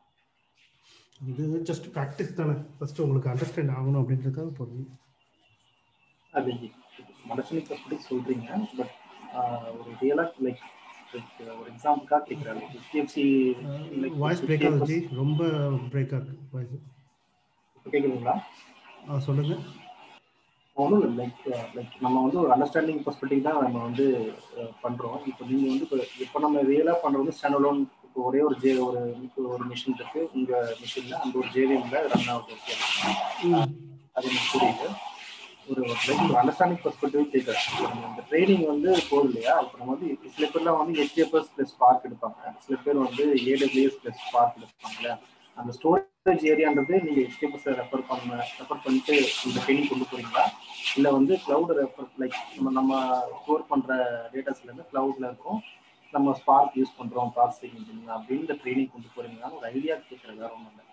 இது ஜஸ்ட் ப்ராக்டிஸ் தானே ஃபர்ஸ்ட் உங்களுக்கு அண்டர்ஸ்டாண்ட் ஆகணும் அப்படின்றதுக்காக போடுறீங்க அது மனசனி பத்தி சொல்றீங்க பட் ஒரு ரியலா லைக் ஒரு எக்ஸாம்பிளுக்காக கேட்குறாரு ஹெச்டிஎஃப்சி வாய்ஸ் பிரேக் ஆகுது ரொம்ப பிரேக் ஆகுது வாய்ஸ் கேட்குறீங்களா சொல்லுங்கள் ஒன்றும் இல்லை லைக் லைக் நம்ம வந்து ஒரு அண்டர்ஸ்டாண்டிங் பர்ஸ்பெக்டிவ் தான் நம்ம வந்து அஹ், பண்றோம் இப்போ நீங்க வந்து இப்போ இப்போ நம்ம ரியலா பண்றது ஸ்டாண்ட் லோன் இப்போ ஒரே ஒரு ஜே ஒரு இப்போ ஒரு மிஷின் இருக்கு உங்க மிஷின்ல அந்த ஒரு ஜேவிஎம்ல ரன் ஆகுது okay. அது எனக்கு புரியுது ஒரு லைக் ஒரு அண்டர்ஸ்டாண்டிங் பர்ஸ்பெக்டிவ் கேட்குறேன் இப்போ நம்ம இந்த ட்ரைனிங் வந்து போகுது இல்லையா இப்போ நம்ம வந்து இப்ப சில பேர்லாம் வந்து ஹெச்டிஎஃப்எஸ் ப்ளஸ் பார்க் எடுப்பாங்க சில பேர் வந்து ஏடபிள்யூஎஸ் ப்ளஸ் பார்க் எடுப்பாங்கல்ல அந்த ஸ்டோரேஜ் ஏரியான்றது நீங்க ஹெச்டிஎஃப்எஸ் ரெஃபர் பண்ண ரெஃபர் பண்ணிட்டு இந்த ட்ரைனிங் கொண்டு போறீங்களா இல்ல வந்து கிளவுட் ரெஃபர் லைக் நம்ம நம்ம ஸ்டோர் பண்ற டேட்டாஸ்ல இருந்து கிளவுட்ல இருக்கும் நம்ம ஸ்பார்க் யூஸ் பண்றோம் ப்ராசஸிங் இன்ஜின் அப்படின்னு இந்த ட்ரைனிங் கொண்டு போறீங்களான்னு ஒரு ஐடியா கேட்கறது வேற ஒன்றும்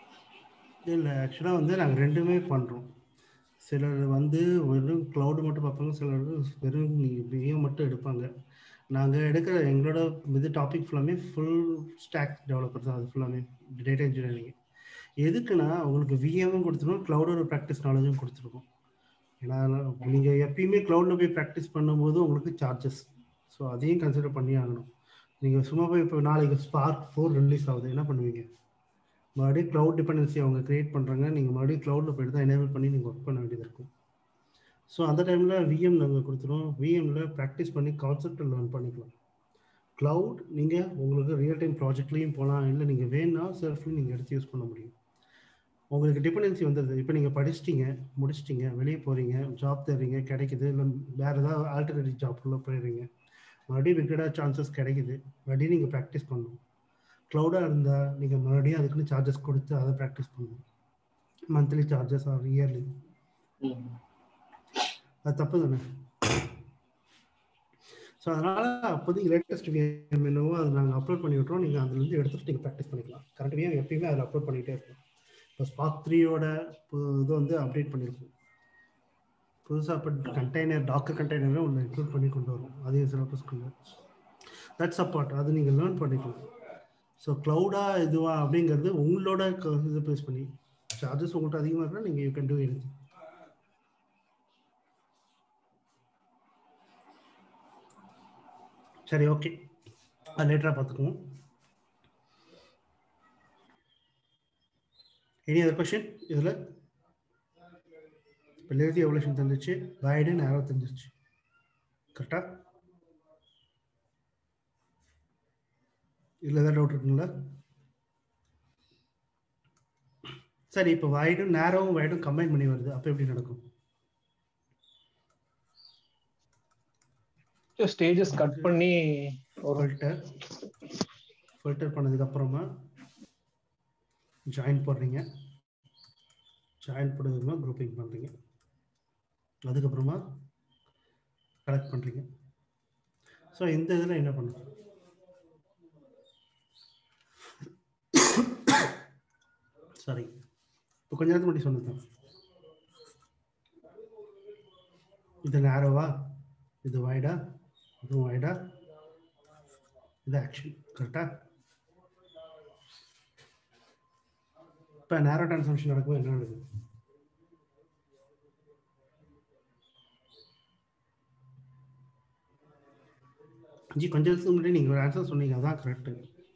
இல்லை இல்லை ஆக்சுவலாக வந்து நாங்கள் ரெண்டுமே பண்ணுறோம் சிலர் வந்து வெறும் க்ளவுடு மட்டும் பார்ப்பாங்க சிலர் வெறும் விஎம் மட்டும் எடுப்பாங்க நாங்கள் எடுக்கிற எங்களோட இது டாபிக் ஃபுல்லாமே ஃபுல் ஸ்டாக் டெவலப்பர் தான் அது ஃபுல்லாமே டேட்டா இன்ஜினியரிங் எதுக்குன்னா உங்களுக்கு விஎம்மும் கொடுத்துருவோம் க்ளவுடோட ப்ராக்டிஸ் நாலேஜும் கொடுத்துருக்கோம் ஏன்னா நீங்கள் எப்பயுமே க்ளவுடில் போய் ப்ராக்டிஸ் பண்ணும்போது உங்களுக்கு சார்ஜஸ் ஸோ அதையும் கன்சிடர் பண்ணி ஆகணும் நீங்கள் சும்மா போய் இப்போ நாளைக்கு ஸ்பார்க் ஃபோர் ரிலீஸ் ஆகுது என்ன பண்ணுவீங்க மறுபடியும் க்ளவுட் டிபெண்டன்சி அவங்க கிரியேட் பண்ணுறாங்க நீங்கள் மறுபடியும் க்ளவுடில் போயிட்டு தான் எனேபிள் பண்ணி நீங்கள் ஒர்க் பண்ண வேண்டியது இருக்கும் ஸோ அந்த டைமில் விஎம் நாங்கள் கொடுத்துருவோம் விஎம்ல ப்ராக்டிஸ் பண்ணி கான்செப்ட் லேர்ன் பண்ணிக்கலாம் க்ளவுட் நீங்கள் உங்களுக்கு ரியல் டைம் ப்ராஜெக்ட்லேயும் போகலாம் இல்லை நீங்கள் வேணும்னா செல்ஃப்லையும் நீங்கள் எடுத்து யூஸ் பண்ண முடியும் உங்களுக்கு டிபெண்டன்சி வந்துடுது இப்போ நீங்கள் படிச்சிட்டீங்க முடிச்சிட்டீங்க வெளியே போகிறீங்க ஜாப் தேடுறீங்க கிடைக்குது இல்லை வேறு ஏதாவது ஆல்டர்னேட்டிவ் ஜாப்குள்ளே போயிடுறீங்க மறுபடியும் விக்கெட்டாக சான்சஸ் கிடைக்குது மறுபடியும் நீங்கள் ப்ராக்டிஸ் பண்ணணும் க்ளவுடாக இருந்தால் நீங்கள் மறுபடியும் அதுக்குன்னு சார்ஜஸ் கொடுத்து அதை ப்ராக்டிஸ் பண்ணணும் மந்த்லி சார்ஜஸ் ஆர் இயர்லி அது தப்பு தானே ஸோ அதனால் அப்போதைக்கு லேட்டஸ்ட் விஎம் என்னவோ அதை நாங்கள் அப்லோட் பண்ணி விட்றோம் நீங்கள் அதுலேருந்து எடுத்துகிட்டு நீங்கள் ப்ராக்டிஸ் பண்ணிக்கலாம் கரண்ட் விஎம் எப்பயுமே அதில் அப்லோட் பண்ணிகிட்டே இருக்கும் இப்போ ஸ்பார்க் த்ரீயோட இது வந்து அப்டேட் பண்ணியிருக்கோம் புதுசாக இப்போ கண்டெய்னர் டாக்கர் கண்டெய்னரே ஒன்று இன்க்ளூட் பண்ணி கொண்டு வரும் அதே சிலபஸ்க்குள்ள தட் சப்போர்ட் அது நீங்கள் லேர்ன் பண்ணிக்கலாம் ஸோ க்ளவுடா இதுவா அப்படிங்கிறது உங்களோட க- இது பேஸ் பண்ணி சார்ஜஸ் உங்கள்கிட்ட அதிகமாக இருந்தால் நீங்கள் யூ கேன் டூ எனி சரி ஓகே அது லேட்டராக பார்த்துக்குவோம் எனி அதர் கொஷின் இதில் இப்போ லேசி எவல்யூஷன் தெரிஞ்சிச்சு வைடு நேரோ தெரிஞ்சிச்சு கரெக்டாக இதில் ஏதாவது டவுட் இருக்குங்களா சரி இப்போ வைடும் நேரோவும் வைடும் கம்பைன் பண்ணி வருது அப்போ எப்படி நடக்கும் ஸ்டேஜஸ் கட் பண்ணி ஒரு ஃபில்டர் ஃபில்டர் பண்ணதுக்கு அப்புறமா ஜாயின் போடுறீங்க ஜாயின் போடுறதுமா குரூப்பிங் பண்ணுறீங்க அதுக்கப்புறமா கலெக்ட் பண்ணுறீங்க ஸோ இந்த இதில் என்ன பண்ணுறோம் சாரி இப்போ கொஞ்ச நேரத்துக்கு முன்னாடி சொன்னது இது நேரோவா இது வைடா இதுவும் வைடா இது ஆக்ஷன் கரெக்டா இப்போ நேரோ டிரான்ஸ்ஃபர்மேஷன் நடக்கும் என்ன நடக்குது ஜி கொஞ்ச நேரத்துக்கு முன்னாடி நீங்கள் ஒரு ஆன்சர் சொன்னீங்க அதான் correct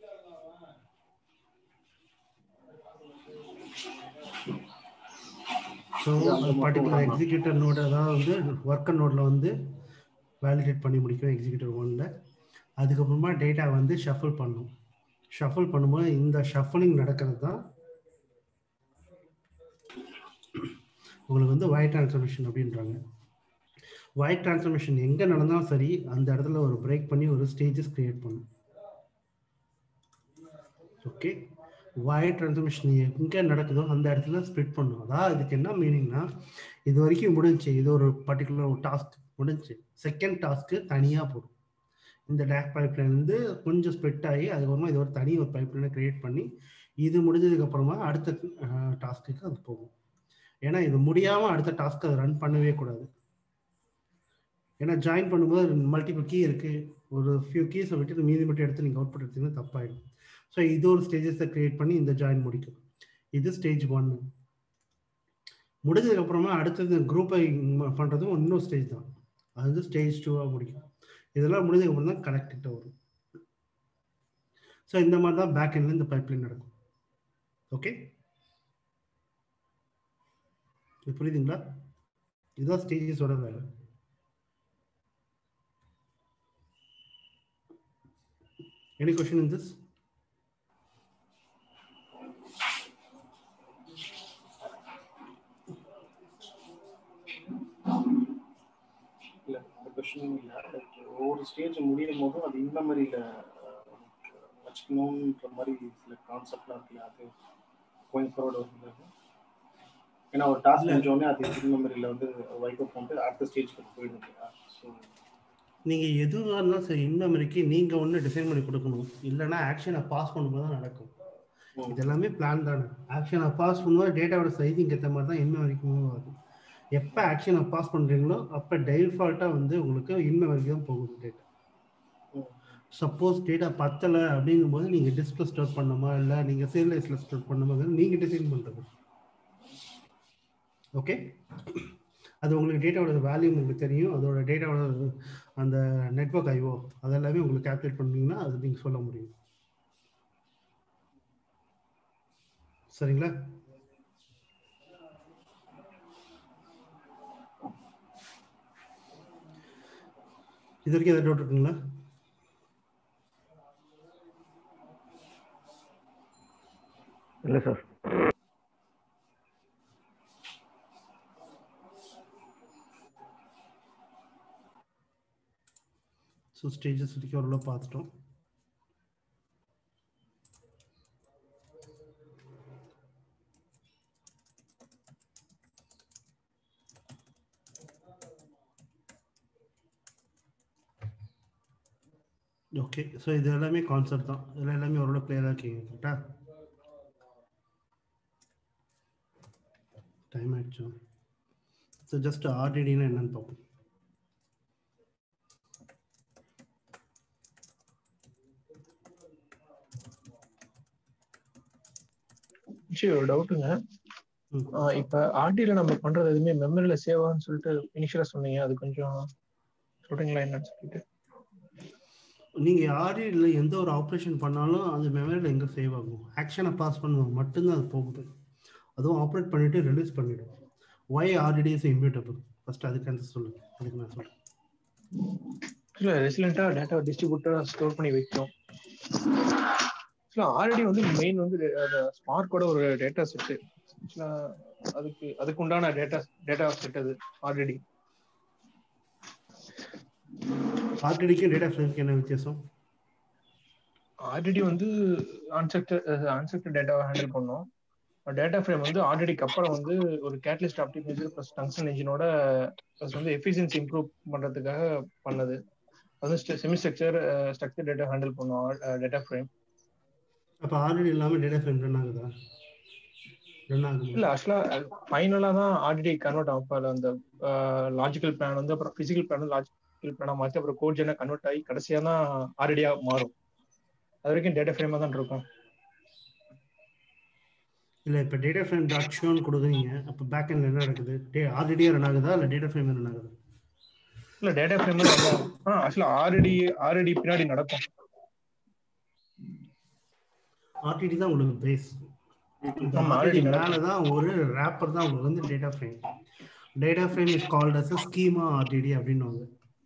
so particular executor node அதாவது வந்து ஒர்க்கர் நோடில் வந்து வேலிடேட் பண்ணி முடிக்கும் எக்ஸிக்யூட்டர் ஒன்ல அதுக்கப்புறமா டேட்டா வந்து ஷஃபிள் பண்ணும் ஷஃபிள் பண்ணும்போது இந்த ஷஃபிளிங் நடக்கிறது தான் உங்களுக்கு வந்து ஒயிட் டிரான்ஸ்ஃபர்மேஷன் அப்படின்றாங்க ஒயிட் டிரான்ஸ்ஃபர்மேஷன் எங்கே நடந்தாலும் சரி அந்த இடத்துல ஒரு பிரேக் பண்ணி ஒரு ஸ்டேஜஸ் கிரியேட் பண்ணும் ஓகே ஒயிட் டிரான்ஸ்ஃபர்மேஷன் எங்கே நடக்குதோ அந்த இடத்துல ஸ்ப்ளிட் பண்ணும் அதான் இதுக்கு என்ன மீனிங்னா இது வரைக்கும் முடிஞ்சு இது ஒரு பர்டிகுலர் ஒரு டாஸ்க் முடிஞ்சு செகண்ட் டாஸ்க்கு தனியாக போடும் இந்த டேக் பைப்லைன் வந்து கொஞ்சம் ஸ்ப்ளிட் ஆகி அதுக்கப்புறமா இது ஒரு தனி ஒரு பைப்லைனை கிரியேட் பண்ணி இது முடிஞ்சதுக்கு அப்புறமா அடுத்த டாஸ்க்குக்கு அது போகும் ஏன்னா இது முடியாமல் அடுத்த டாஸ்க் அதை ரன் பண்ணவே கூடாது ஏன்னா ஜாயின் பண்ணும்போது மல்டிபிள் கீ இருக்கு ஒரு ஃபியூ கீஸை விட்டு மீதி மட்டும் எடுத்து நீங்கள் அவுட்புட் எடுத்தீங்கன்னா தப்பாயிடும் ஸோ இது ஒரு ஸ்டேஜஸை கிரியேட் பண்ணி இந்த ஜாயின் முடிக்கும் இது ஸ்டேஜ் ஒன்னு முடிஞ்சதுக்கு அப்புறமா அடுத்தது குரூப்பை பண்ணுறதும் இன்னும் ஸ்டேஜ் தான் அது வந்து ஸ்டேஜ் டூவாக முடிக்கும் இதெல்லாம் முடிஞ்சதுக்கு அப்புறம் தான் கனெக்டிட்ட வரும் ஸோ இந்த மாதிரி தான் பேக் எண்ட்ல இந்த பைப்லைன் நடக்கும் ஓகே இது புரியுதுங்களா இதுதான் ஸ்டேஜஸோட வேலை எனி கொஸ்டின் இன் திஸ் இல்ல அந்த கொஸ்டின் இல்ல லைக் ஒவ்வொரு ஸ்டேஜ் முடியும் போதும் அது இன் மெமரியில வச்சுக்கணுன்ற மாதிரி சில கான்செப்ட்லாம் இருக்குல்ல அது கோயிங் ஃபார்வர்ட் வருது ஏன்னா ஒரு டாஸ்க் முடிஞ்சோடனே அது இன் மெமரியில வந்து வைப் அப் பண்ணிட்டு அடுத்த ஸ்டேஜ்க்கு போயிடும் இல்லையா ஸோ நீங்கள் எதுவாக இருந்தாலும் சரி இன் மெமரிக்கு நீங்கள் ஒன்று டிசைன் பண்ணி கொடுக்கணும் இல்லைன்னா ஆக்ஷனை பாஸ் பண்ணும்போது தான் நடக்கும் இது எல்லாமே பிளான் தானே ஆக்ஷனை பாஸ் பண்ணும்போது டேட்டாவோட சைஸிங் ஏற்ற மாதிரி தான் இன் மெமரிக்கு மூவ் ஆகுது எப்போ ஆக்ஷனை பாஸ் பண்ணுறீங்களோ அப்போ டிஃபால்ட்டாக வந்து உங்களுக்கு இன் மெமரிக்கு தான் போகுது டேட்டா சப்போஸ் டேட்டா பத்தலை அப்படிங்கும்போது நீங்கள் டிஸ்கில் ஸ்டோர் பண்ணுமா இல்லை நீங்கள் சீரியலைஸில் ஸ்டோர் பண்ணுமாங்கிறது நீங்கள் டிசைன் பண்ணுறது ஓகே அது உங்களுக்கு டேட்டாவோட வேல்யூ உங்களுக்கு தெரியும் அதோட டேட்டாவோட அந்த நெட்ஒர்க் ஐஓ அதெல்லாமே உங்களுக்கு கால்குலேட் பண்ணீங்கன்னா அது நீங்கள் சொல்ல முடியும் சரிங்களா இது வரைக்கும் ஏதாவது டவுட் இருக்குங்களா இல்லை சார் ஸோ ஸ்டேஜஸ் வரைக்கும் ஓரளவு பார்த்துட்டோம் ஓகே ஸோ இது எல்லாமே கான்செப்ட் தான் இதில் எல்லாமே ஓரளவு கிளியராக இருக்கீங்க கரெக்டா டைம் ஆயிடுச்சு ஸோ ஜஸ்ட் ஆர்டிடினா என்னன்னு பார்ப்போம் சரி ஒரு டவுட்டுங்க ம். இப்ப ஆர்டில நம்ம பண்றது எதுவுமே மெமரியில சேவ் ஆகும்னு சொல்லிட்டு இனிஷியலா சொன்னீங்க அது கொஞ்சம் சொல்றீங்களா என்னன்னு சொல்லிட்டு நீங்கள் ஆர்டிடியில் எந்த ஒரு ஆப்ரேஷன் பண்ணாலும் அது மெமரியில் எங்கே சேவ் ஆகும் ஆக்ஷனை பாஸ் பண்ணுவோம் மட்டும்தான் அது போகுது அதுவும் ஆப்ரேட் பண்ணிட்டு ரிலீஸ் பண்ணிடும் why RDD is immutable first அதுக்கு ஆன்சர் சொல்லுங்க அதுக்கு நான் சொல்றேன் இல்ல ரெசிலண்டா டேட்டா டிஸ்ட்ரிபியூட்டரா ஸ்டோர் பண்ணி வைக்கும் ஆல்ரெடி வந்து மெயின் வந்து ஸ்மார்க்கோட ஒரு டேட்டா செட் அதுக்கு அதுக்கு உண்டான டேட்டா டேட்டா செட் அது ஆல்ரெடி ஆர்டிடிக்கும் டேட்டா ஃப்ரேம்க்கு என்ன வித்தியாசம் ஆல்ரெடி வந்து அன்ஸ்ட்ரக்சர் அன்ஸ்ட்ரக்சர் டேட்டாவை ஹேண்டில் பண்ணோம் டேட்டா ஃப்ரேம் வந்து ஆல்ரெடிக்கு அப்புறம் வந்து ஒரு கேட்டலிஸ்ட் ஆப்டிமைசர் ப்ளஸ் டங்ஷன் இன்ஜினோட ப்ளஸ் வந்து எஃபிஷியன்சி இம்ப்ரூவ் பண்றதுக்காக பண்ணது அது semi structured structured data handle பண்ணோம் டேட்டா ஃப்ரேம் அப்போ ஆர்டிடி இல்லாமல் டேட்டா ஃப்ரேம் ரன் ஆகுதா ரன் ஆகுமா இல்ல ஆக்சுவலா ஃபைனலா தான் ஆர்டிடி கன்வெர்ட் ஆகும் அதுல அந்த லாஜிக்கல் பிளான் வந்து அப்புறம் பிசிக்கல் பிளான் லாஜிக்கல் பிளானா மாத்தி அப்புறம் கோட் ஜெனா கன்வெர்ட் ஆகி கடைசியா தான் ஆர்டிடியா மாறும் அது வரைக்கும் டேட்டா ஃப்ரேமா தான் இருக்கும் இல்லை இப்போ டேட்டா ஃப்ரேம் டாட் ஷோன்னு கொடுக்குறீங்க அப்போ பேக் எண்ட் என்ன நடக்குது டே ஆர்டிடியாக ரன் ஆகுதா இல்லை டேட்டா ஃப்ரேம் ரன் ஆகுது இல்ல டேட்டா ஃப்ரேம் ஆக்சுவலா ஆர்டி ஆர்டி பின்னாடி நடக்கும் ஆர்டிடி தான் உங்களுக்கு பேஸ் இந்த ஆமா, ஆர்டிடி RTD மேலே தான் ஒரு ரேப்பர் தான் உங்களுக்கு வந்து data frame data frame is called as schema RDD அப்படின்னுவாங்க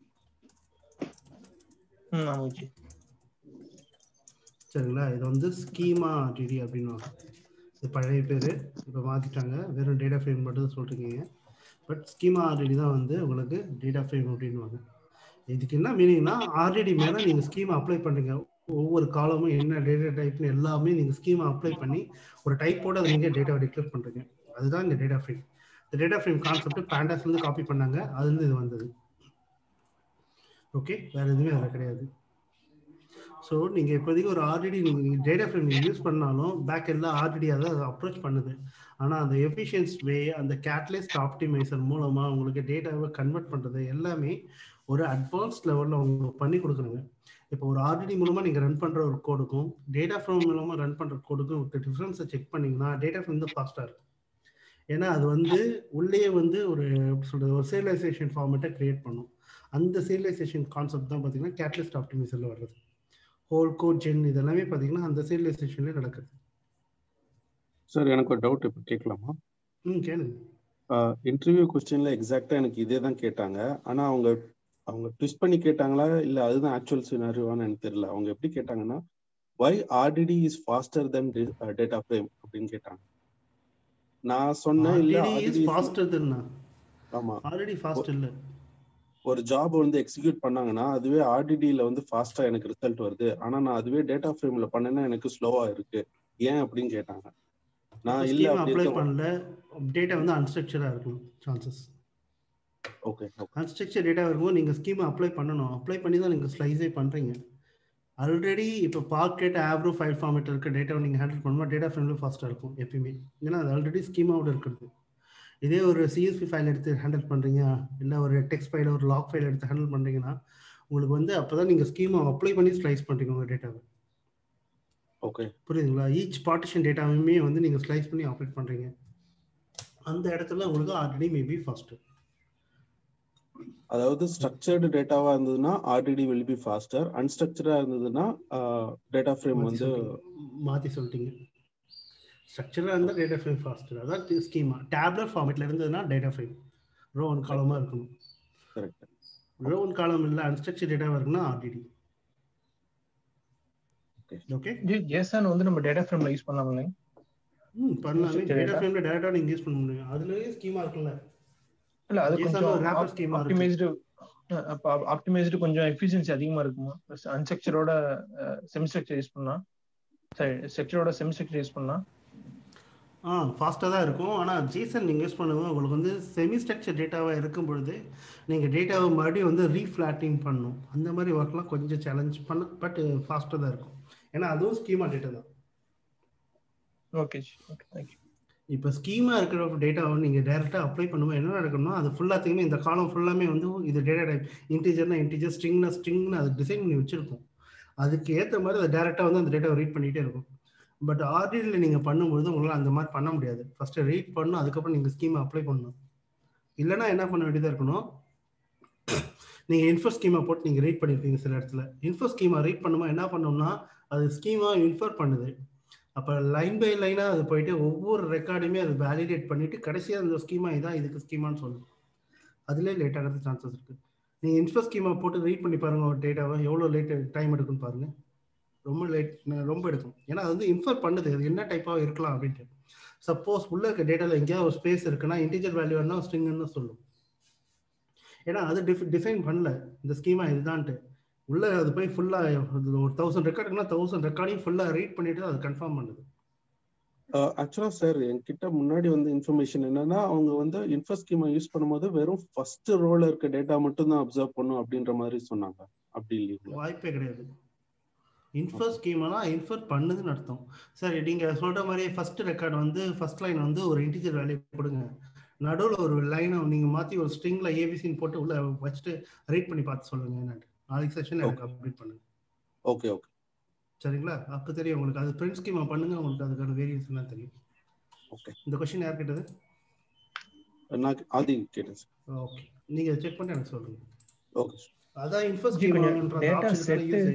ம் ஆமா ஓகே சரிங்களா இது வந்து ஸ்கீமா ஆர்டிடி அப்படின்னுவாங்க இது பழைய பேர் இப்போ மாற்றிட்டாங்க வெறும் டேட்டா ஃப்ரேம் மட்டும் தான் சொல்லிருக்கீங்க பட் ஸ்கீமா ஆர்டிடி தான் வந்து உங்களுக்கு டேட்டா ஃப்ரேம் அப்படின்னுவாங்க இதுக்கு என்ன மீனிங்னா ஆர்டிடி மேலே நீங்கள் ஸ்கீமா அப்ளை பண்ணுறீங்க ஒவ்வொரு காலமும் என்ன டேட்டா டைப்னு எல்லாமே நீங்கள் ஸ்கீமா அப்ளை பண்ணி ஒரு டைப்போட அதை நீங்கள் டேட்டாவை டிக்ளேர் பண்ணுறீங்க அதுதான் இந்த டேட்டா ஃப்ரேம் இந்த டேட்டா ஃப்ரேம் கான்செப்ட் பேண்டாஸ்லேருந்து காப்பி பண்ணாங்க அதுலேருந்து இது வந்தது ஓகே வேற எதுவுமே அதில் கிடையாது ஸோ நீங்கள் இப்போதைக்கு ஒரு ஆர்டிடி நீங்கள் டேட்டா ஃப்ரேம் நீங்கள் யூஸ் பண்ணாலும் பேக் எல்லாம் ஆர்டிடியாக தான் அதை அப்ரோச் பண்ணுது ஆனால் அந்த எஃபிஷியன்ஸ் வே அந்த கேட்லிஸ்ட் ஆப்டிமைசர் மூலமாக உங்களுக்கு டேட்டாவை கன்வெர்ட் பண்ணுறது எல்லாமே ஒரு அட்வான்ஸ் லெவலில் உங்களுக்கு பண்ணி கொடுக்குறாங்க இப்போ ஒரு ஆர்டிடி மூலமாக நீங்கள் ரன் பண்ணுற ஒரு கோடுக்கும் டேட்டா ஃப்ரேம் மூலமாக ரன் பண்ணுற கோடுக்கும் ஒரு டிஃப்ரென்ஸை செக் பண்ணிங்கன்னா டேட்டா ஃப்ரேம் தான் ஃபாஸ்ட்டாக இருக்கும் ஏன்னா அது வந்து உள்ளே வந்து ஒரு எப்படி சொல்கிறது ஒரு சீரியலைசேஷன் ஃபார்மேட்டை கிரியேட் பண்ணும் அந்த சீரியலைசேஷன் கான்செப்ட் தான் பார்த்தீங்கன்னா கேட்லிஸ்ட் ஆப்டிமைசரில் வர்றது ஹோல் கோட் ஜென் இதெல்லாமே பார்த்தீங்கன்னா அந்த சீரியலைசேஷன்லேயே நடக்குது சார் எனக்கு ஒரு டவுட் இப்போ கேட்கலாமா ம் கேளுங்க இன்டர்வியூ கொஸ்டின்ல எக்ஸாக்டா எனக்கு இதே தான் கேட்டாங்க ஆனா அவங்க அவங்க ட்விஸ்ட் பண்ணி கேட்டாங்களா இல்ல அதுதான் ஆக்சுவல் சினாரியோவான்னு எனக்கு தெரியல அவங்க எப்படி கேட்டாங்கன்னா why RDD is faster than data frame அப்படின்னு கேட்டாங்க நான் சொன்னேன் இல்ல RDD is RDD is- faster than ஆமா ஆல்ரெடி ஃபாஸ்ட் இல்லை ஒரு ஜாப் வந்து எக்ஸிக்யூட் பண்ணாங்கன்னா அதுவே ஆர்டிடில வந்து ஃபாஸ்டா எனக்கு ரிசல்ட் வருது ஆனா நான் அதுவே டேட்டா ஃப்ரேம்ல பண்ணேன்னா எனக்கு ஸ்லோவா இருக்கு ஏன் அப்படின்னு கேட்டாங்க நான் இல்ல ஸ்கீம் அப்படி அப்ளை இருக்க பண்ணல டேட்டா வந்து அன்ஸ்ட்ரக்சராக இருக்கும் chances okay okay unstructured data இருக்கும்போது நீங்கள் ஸ்கீமை அப்ளை பண்ணணும் அப்ளை பண்ணி தான் நீங்கள் ஸ்லைஸே பண்ணுறீங்க ஆல்ரெடி இப்போ பாக்கெட் ஆப்ரோ ஃபைல் ஃபார்மேட் இருக்க டேட்டாவை நீங்கள் ஹேண்டில் பண்ணும்போது டேட்டா ஃப்ரேமில் ஃபாஸ்ட்டாக இருக்கும் எப்பயுமே ஏன்னா அது ஆல்ரெடி ஸ்கீமாவோட இருக்கிறது இதே ஒரு சிஎஸ்பி ஃபைல் எடுத்து ஹேண்டில் பண்ணுறீங்க இல்லை ஒரு டெக்ஸ்ட் ஃபைல் ஒரு லாக் ஃபைல் எடுத்து ஹேண்டில் பண்ணுறீங்கன்னா உங்களுக்கு வந்து அப்போ தான் நீங்கள் ஸ்கீமை அப்ளை பண்ணி ஸ்லைஸ் பண்ணுறீங்க உங்கள் டேட்டாவை ஓகே புரியுதுங்களா ஈச் பார்ட்டிஷன் டேட்டாவுமே வந்து நீங்கள் ஸ்லைஸ் பண்ணி ஆப்ரேட் பண்ணுறீங்க அந்த இடத்துல உங்களுக்கு ஆல்ரெடி மேபி ஃபர்ஸ்ட் அதாவது ஸ்ட்ரக்சர்டு டேட்டாவா இருந்ததுன்னா ஆர்டிடி வில் பி ஃபாஸ்டர் அன்ஸ்ட்ரக்சரா இருந்ததுன்னா டேட்டா ஃப்ரேம் வந்து மாற்றி சொல்லிட்டீங்க ஸ்ட்ரக்சராக இருந்தால் டேட்டா ஃப்ரேம் ஃபாஸ்டர் அதான் ஸ்கீமா டேப்லெட் ஃபார்மேட்டில் இருந்ததுன்னா டேட்டா ஃப்ரேம் ரோ ஒன் காலமாக இருக்கணும் கரெக்ட் ரோ ஒன் காலம் இல்லை அன்ஸ்ட்ரக்சர் டேட்டாவாக இருக்குன்னா ஆர்டிடி ஓகே ஜேசன் வந்து நம்ம டேட்டா ஃப்ரேம்ல யூஸ் பண்ணலாம்ல ம் பண்ணலாமே Structured டேட்டா data. ஃப்ரேமில் டேரெக்டாக நீங்கள் யூஸ் பண்ண முடியும் அதுலேயே ஸ்கீமா இருக்குல்ல இல்ல அது JSON கொஞ்சம் ஒரு wrapper schema இருக்கு. ஆப்டிமைஸ்டு அப்ப ஆப்டிமைஸ்டு கொஞ்சம் எஃபிஷியன்சி அதிகமா இருக்குமா அன்ஸ்ட்ரக்சரோட செமி ஸ்ட்ரக்சர் யூஸ் பண்ணா சரி ஸ்ட்ரக்சரோட செமி ஸ்ட்ரக்சர் யூஸ் பண்ணா ஆ ஃபாஸ்ட்டாக தான் இருக்கும் ஆனால் ஜேசன் நீங்கள் யூஸ் பண்ணும்போது உங்களுக்கு வந்து செமி ஸ்ட்ரக்சர் டேட்டாவாக இருக்கும் பொழுது நீங்கள் டேட்டாவை மறுபடியும் வந்து ரீஃப்ளாட்டிங் பண்ணணும் அந்த மாதிரி ஒர்க்லாம் கொஞ்சம் சேலஞ்ச் பண்ண பட் ஃபாஸ்ட்டாக தான் இருக்கும் ஏன்னா அதுவும் ஸ்கீமா டேட்டா தான் ஓகே ஓகே தேங்க்யூ இப்போ ஸ்கீமா இருக்கிற டேட்டாவை நீங்கள் டேரெக்டாக அப்ளை பண்ணும்போது என்ன நடக்கணும்னா அது ஃபுல்லாத்தையுமே இந்த காலம் ஃபுல்லாமே வந்து இது டேட்டா டைப் இன்டீஜர்னா இன்டீஜர் ஸ்ட்ரிங்னா ஸ்ட்ரிங்னு அது டிசைன் பண்ணி வச்சிருக்கும் அதுக்கு ஏற்ற மாதிரி அது டேரெக்டாக வந்து அந்த டேட்டாவை ரீட் பண்ணிகிட்டே இருக்கும் பட் ஆர்டினில் நீங்கள் பண்ணும்போது உங்களால் அந்த மாதிரி பண்ண முடியாது ஃபஸ்ட்டு ரீட் பண்ணணும் அதுக்கப்புறம் நீங்கள் ஸ்கீமை அப்ளை பண்ணணும் இல்லைன்னா என்ன பண்ண வேண்டியதாக இருக்கணும் நீங்கள் இன்ஃபோ ஸ்கீமா போட்டு நீங்கள் ரீட் பண்ணியிருக்கீங்க சில இடத்துல இன்ஃபோ ஸ்கீமா ரீட் பண்ணும்போது என்ன பண்ணோம்னா அது ஸ்கீமா இன்ஃபர் பண்ணுது அப்போ லைன் பை லைனாக அது போயிட்டு ஒவ்வொரு ரெக்கார்டுமே அது வேலிடேட் பண்ணிட்டு கடைசியாக அந்த ஸ்கீமா இதான் இதுக்கு ஸ்கீமான்னு சொல்லும் அதுலேயே லேட் ஆகிறது சான்சஸ் இருக்கு நீங்கள் இன்ஃபோ ஸ்கீமா போட்டு ரீட் பண்ணி பாருங்க ஒரு டேட்டாவை எவ்வளோ லேட் டைம் எடுக்குன்னு பாருங்க ரொம்ப லேட் ரொம்ப எடுக்கும் ஏன்னா அது வந்து இன்ஃபர் பண்ணுது அது என்ன டைப்பாக இருக்கலாம் அப்படின்ட்டு சப்போஸ் உள்ள இருக்க டேட்டாவில் எங்கேயாவது ஒரு ஸ்பேஸ் இருக்குன்னா இன்டிஜர் வேல்யூ வேணா ஸ்ட்ரிங்னு சொல்லும் ஏன்னா அது டிஃப் டிஃபைன் பண்ணல இந்த ஸ்கீமா இதுதான்ட்டு உள்ள அது போய் ஃபுல்லாக ஒரு தௌசண்ட் ரெக்கார்டுக்குன்னா தௌசண்ட் ரெக்கார்டையும் ஃபுல்லாக ரீட் பண்ணிட்டு அது கன்ஃபார்ம் பண்ணுது ஆக்சுவலா சார் என்கிட்ட முன்னாடி வந்து இன்ஃபர்மேஷன் என்னன்னா அவங்க வந்து இன்ஃபோ ஸ்கீமா யூஸ் பண்ணும்போது வெறும் ஃபர்ஸ்ட் ரோல இருக்க டேட்டா மட்டும் தான் அப்சர்வ் பண்ணும் அப்படின்ற மாதிரி சொன்னாங்க அப்படி இல்லைங்களா வாய்ப்பே கிடையாது இன்ஃபர் ஸ்கீம்னா இன்ஃபர் பண்ணுதுன்னு அர்த்தம் சரி நீங்க சொல்ற மாதிரி ஃபர்ஸ்ட் ரெக்கார்ட் வந்து ஃபர்ஸ்ட் லைன் வந்து ஒரு இன்டிஜர் வேல்யூ கொடுங்க நடுவில் ஒரு லைனை நீங்க மாத்தி ஒரு ஸ்ட்ரிங்ல ஏபிசின்னு போட்டு உள்ள வச்சுட்டு ரீட் பண்ணி பார்த்து சொல்லுங்க என்னன்னு நாளைக்கு செஷன் எனக்கு அப்டேட் பண்ணுங்க ஓகே ஓகே சரிங்களா அப்போ தெரியும் உங்களுக்கு அது பிரிண்ட் ஸ்கீமா பண்ணுங்க உங்களுக்கு அதுக்கான வேரியன்ஸ் எல்லாம் தெரியும் ஓகே இந்த கொஸ்டின் யார் கேட்டது நான் ஆதி கேட்டேன் சார் ஓகே நீங்க செக் பண்ணி எனக்கு சொல்லுங்க ஓகே அதான் இன்ஃபர் ஜி, கொஞ்சம் ஸ்கீமான்றது data option set use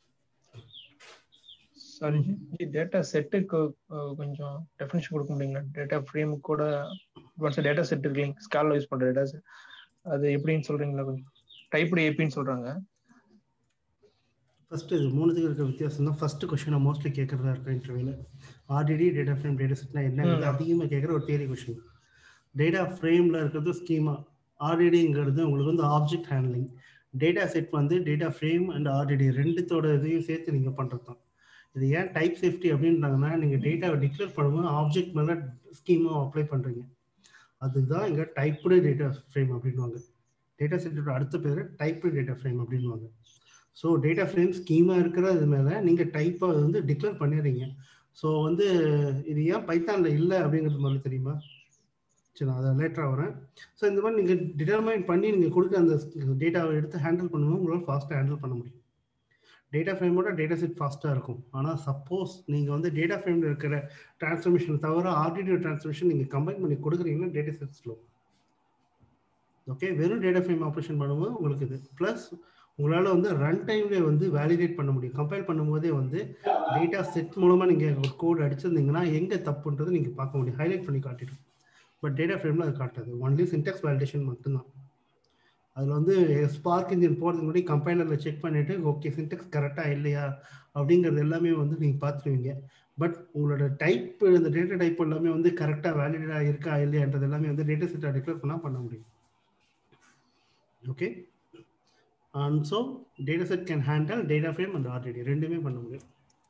sorry data செட்டுக்கு கொஞ்சம் டெஃபினேஷன் கொடுக்க முடியுங்களா டேட்டா ஃப்ரேம் கூட ஒன்ஸ் டேட்டா செட் இருக்கு இல்லைங்க ஸ்கால்ல யூஸ் பண்ற டேட்டா செட் அது எப்படின்னு சொல்றீங்களா கொஞ்சம் டைப்டு ஏபின்னு சொல்றாங்க ஃபர்ஸ்ட் இது மூணுத்துக்கு இருக்க வித்தியாசம் தான் ஃபர்ஸ்ட் கொஸ்டினை மோஸ்ட்லி கேட்கறதா இருக்கு இன்டர்வியூல ஆர்டிடி டேட்டா ஃப்ரேம் டேட்டா செட்னா என்ன ம். அதிகமாக கேட்குற ஒரு தியரி கொஸ்டின் டேட்டா ஃப்ரேம்ல இருக்கிறது ஸ்கீமா ஆர்டிடிங்கிறது உங்களுக்கு வந்து ஆப்ஜெக்ட் ஹேண்ட்லிங் டேட்டா செட் வந்து டேட்டா ஃப்ரேம் அண்ட் ஆர்டிடி ரெண்டுத்தோட இதையும் சேர்த்து நீங்கள் பண்ணுறது தான் இது ஏன் டைப் சேஃப்டி அப்படின்றாங்கன்னா நீங்கள் டேட்டாவை டிக்ளேர் பண்ணும்போது ஆப்ஜெக்ட் மேலே ஸ்கீமா அப்ளை பண்ணுறீங்க அதுதான் இங்கே டைப்டு டேட்டா ஃப்ரேம் அப்படின்வாங்க டேட்டா செட்டோட அடுத்த பேர் டைப்டு டேட்டா ஃப்ரேம் அப்படின்வாங்க ஸோ டேட்டா ஃப்ரேம் ஸ்கீமா இருக்கிற இது மேலே நீங்கள் டைப்பை வந்து டிக்ளேர் பண்ணிடுறீங்க ஸோ வந்து இது ஏன் பைத்தானில் இல்லை அப்படிங்கிறது மாதிரி தெரியுமா சரி நான் அதை லேட்டராக வரேன் ஸோ இந்த மாதிரி நீங்கள் டிட்டர்மைன் பண்ணி நீங்கள் கொடுக்க அந்த டேட்டாவை எடுத்து ஹேண்டில் பண்ணும்போது உங்களால் ஃபாஸ்ட்டாக ஹேண்டில் பண்ண முடியும் டேட்டா ஃப்ரேமோட டேட்டா செட் ஃபாஸ்ட்டாக இருக்கும் ஆனால் சப்போஸ் நீங்கள் வந்து டேட்டா ஃப்ரேமில் இருக்கிற டிரான்ஸ்ஃபர்மேஷன் தவிர ஆர்டிடிஓ டிரான்ஸ்ஃபர்மேஷன் நீங்கள் கம்பைன் பண்ணி கொடுக்குறீங்கன்னா டேட்டா செட் ஸ்லோ ஓகே வெறும் டேட்டா ஃப்ரேம் ஆப்ரேஷன் பண்ணும்போது உங்களுக்கு இது ப்ளஸ் உங்களால் வந்து ரன் டைம்லேயே வந்து வேலிடேட் பண்ண முடியும் கம்பைல் பண்ணும்போதே வந்து டேட்டா செட் மூலமாக நீங்கள் ஒரு கோட் அடிச்சிருந்தீங்கன்னா எங்கே தப்புன்றது நீங்கள் பார்க்க முடியும் ஹைலைட் பண்ணி காட்டிடும் பட் டேட்டா ஃப்ரேமில் அது காட்டாது ஒன்லி சின்டெக்ஸ் வேலிடேஷன் மட்டும்தான் அதில் வந்து ஸ்பார்க் இன்ஜின் போகிறதுக்கு முன்னாடி கம்பைலரில் செக் பண்ணிவிட்டு ஓகே சின்டெக்ஸ் கரெக்டாக இல்லையா அப்படிங்கிறது எல்லாமே வந்து நீங்கள் பார்த்துருவீங்க பட் உங்களோட டைப் இந்த டேட்டா டைப் எல்லாமே வந்து கரெக்டாக வேலிடேட்டாக இருக்கா இல்லையான்றது எல்லாமே வந்து டேட்டா செட்டை டிக்ளேர் பண்ணால் பண்ண முடியும் okay and so data set can handle data frame and RDD ரெண்டுமே பண்ண முடியும்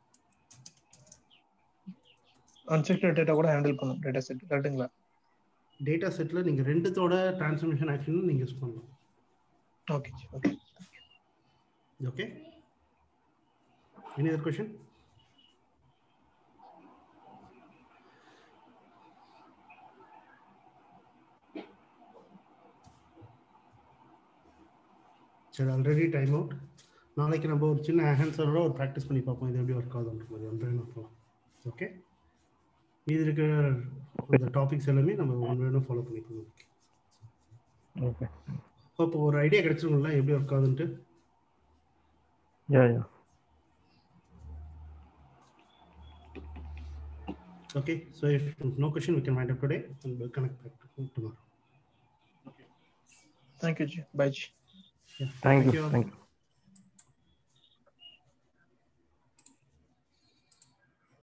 அன்செக்டட் டேட்டா கூட ஹேண்டில் பண்ணும் டேட்டா செட் கரெக்ட்டுங்களா டேட்டா செட்டில் நீங்கள் ரெண்டுத்தோட டிரான்ஸ்ஃபர்மேஷன் ஆக்ஷனும் நீங்கள் யூஸ் பண்ணலாம் okay okay Okay. Any other question? சரி ஆல்ரெடி டைம் அவுட் நாளைக்கு நம்ம ஒரு சின்ன ஆன்சரோட ஒரு ப்ராக்டிஸ் பண்ணி பார்ப்போம் இது எப்படி ஒர்க் ஆகுதுன்ற மாதிரி ஒன் பை ஒன் போகலாம் ஓகே மீதி இருக்கிற இந்த டாபிக்ஸ் எல்லாமே நம்ம ஒன் பை ஒன் ஃபாலோ பண்ணிக்கணும் ஓகே இப்போ ஒரு ஐடியா கிடைச்சிருங்களா எப்படி ஒர்க் ஆகுதுன்ட்டு yeah yeah Okay, so if no question, we can wind up today and we'll connect back to tomorrow. Thank you ji bye ji Yeah. Thank you you all. Thank you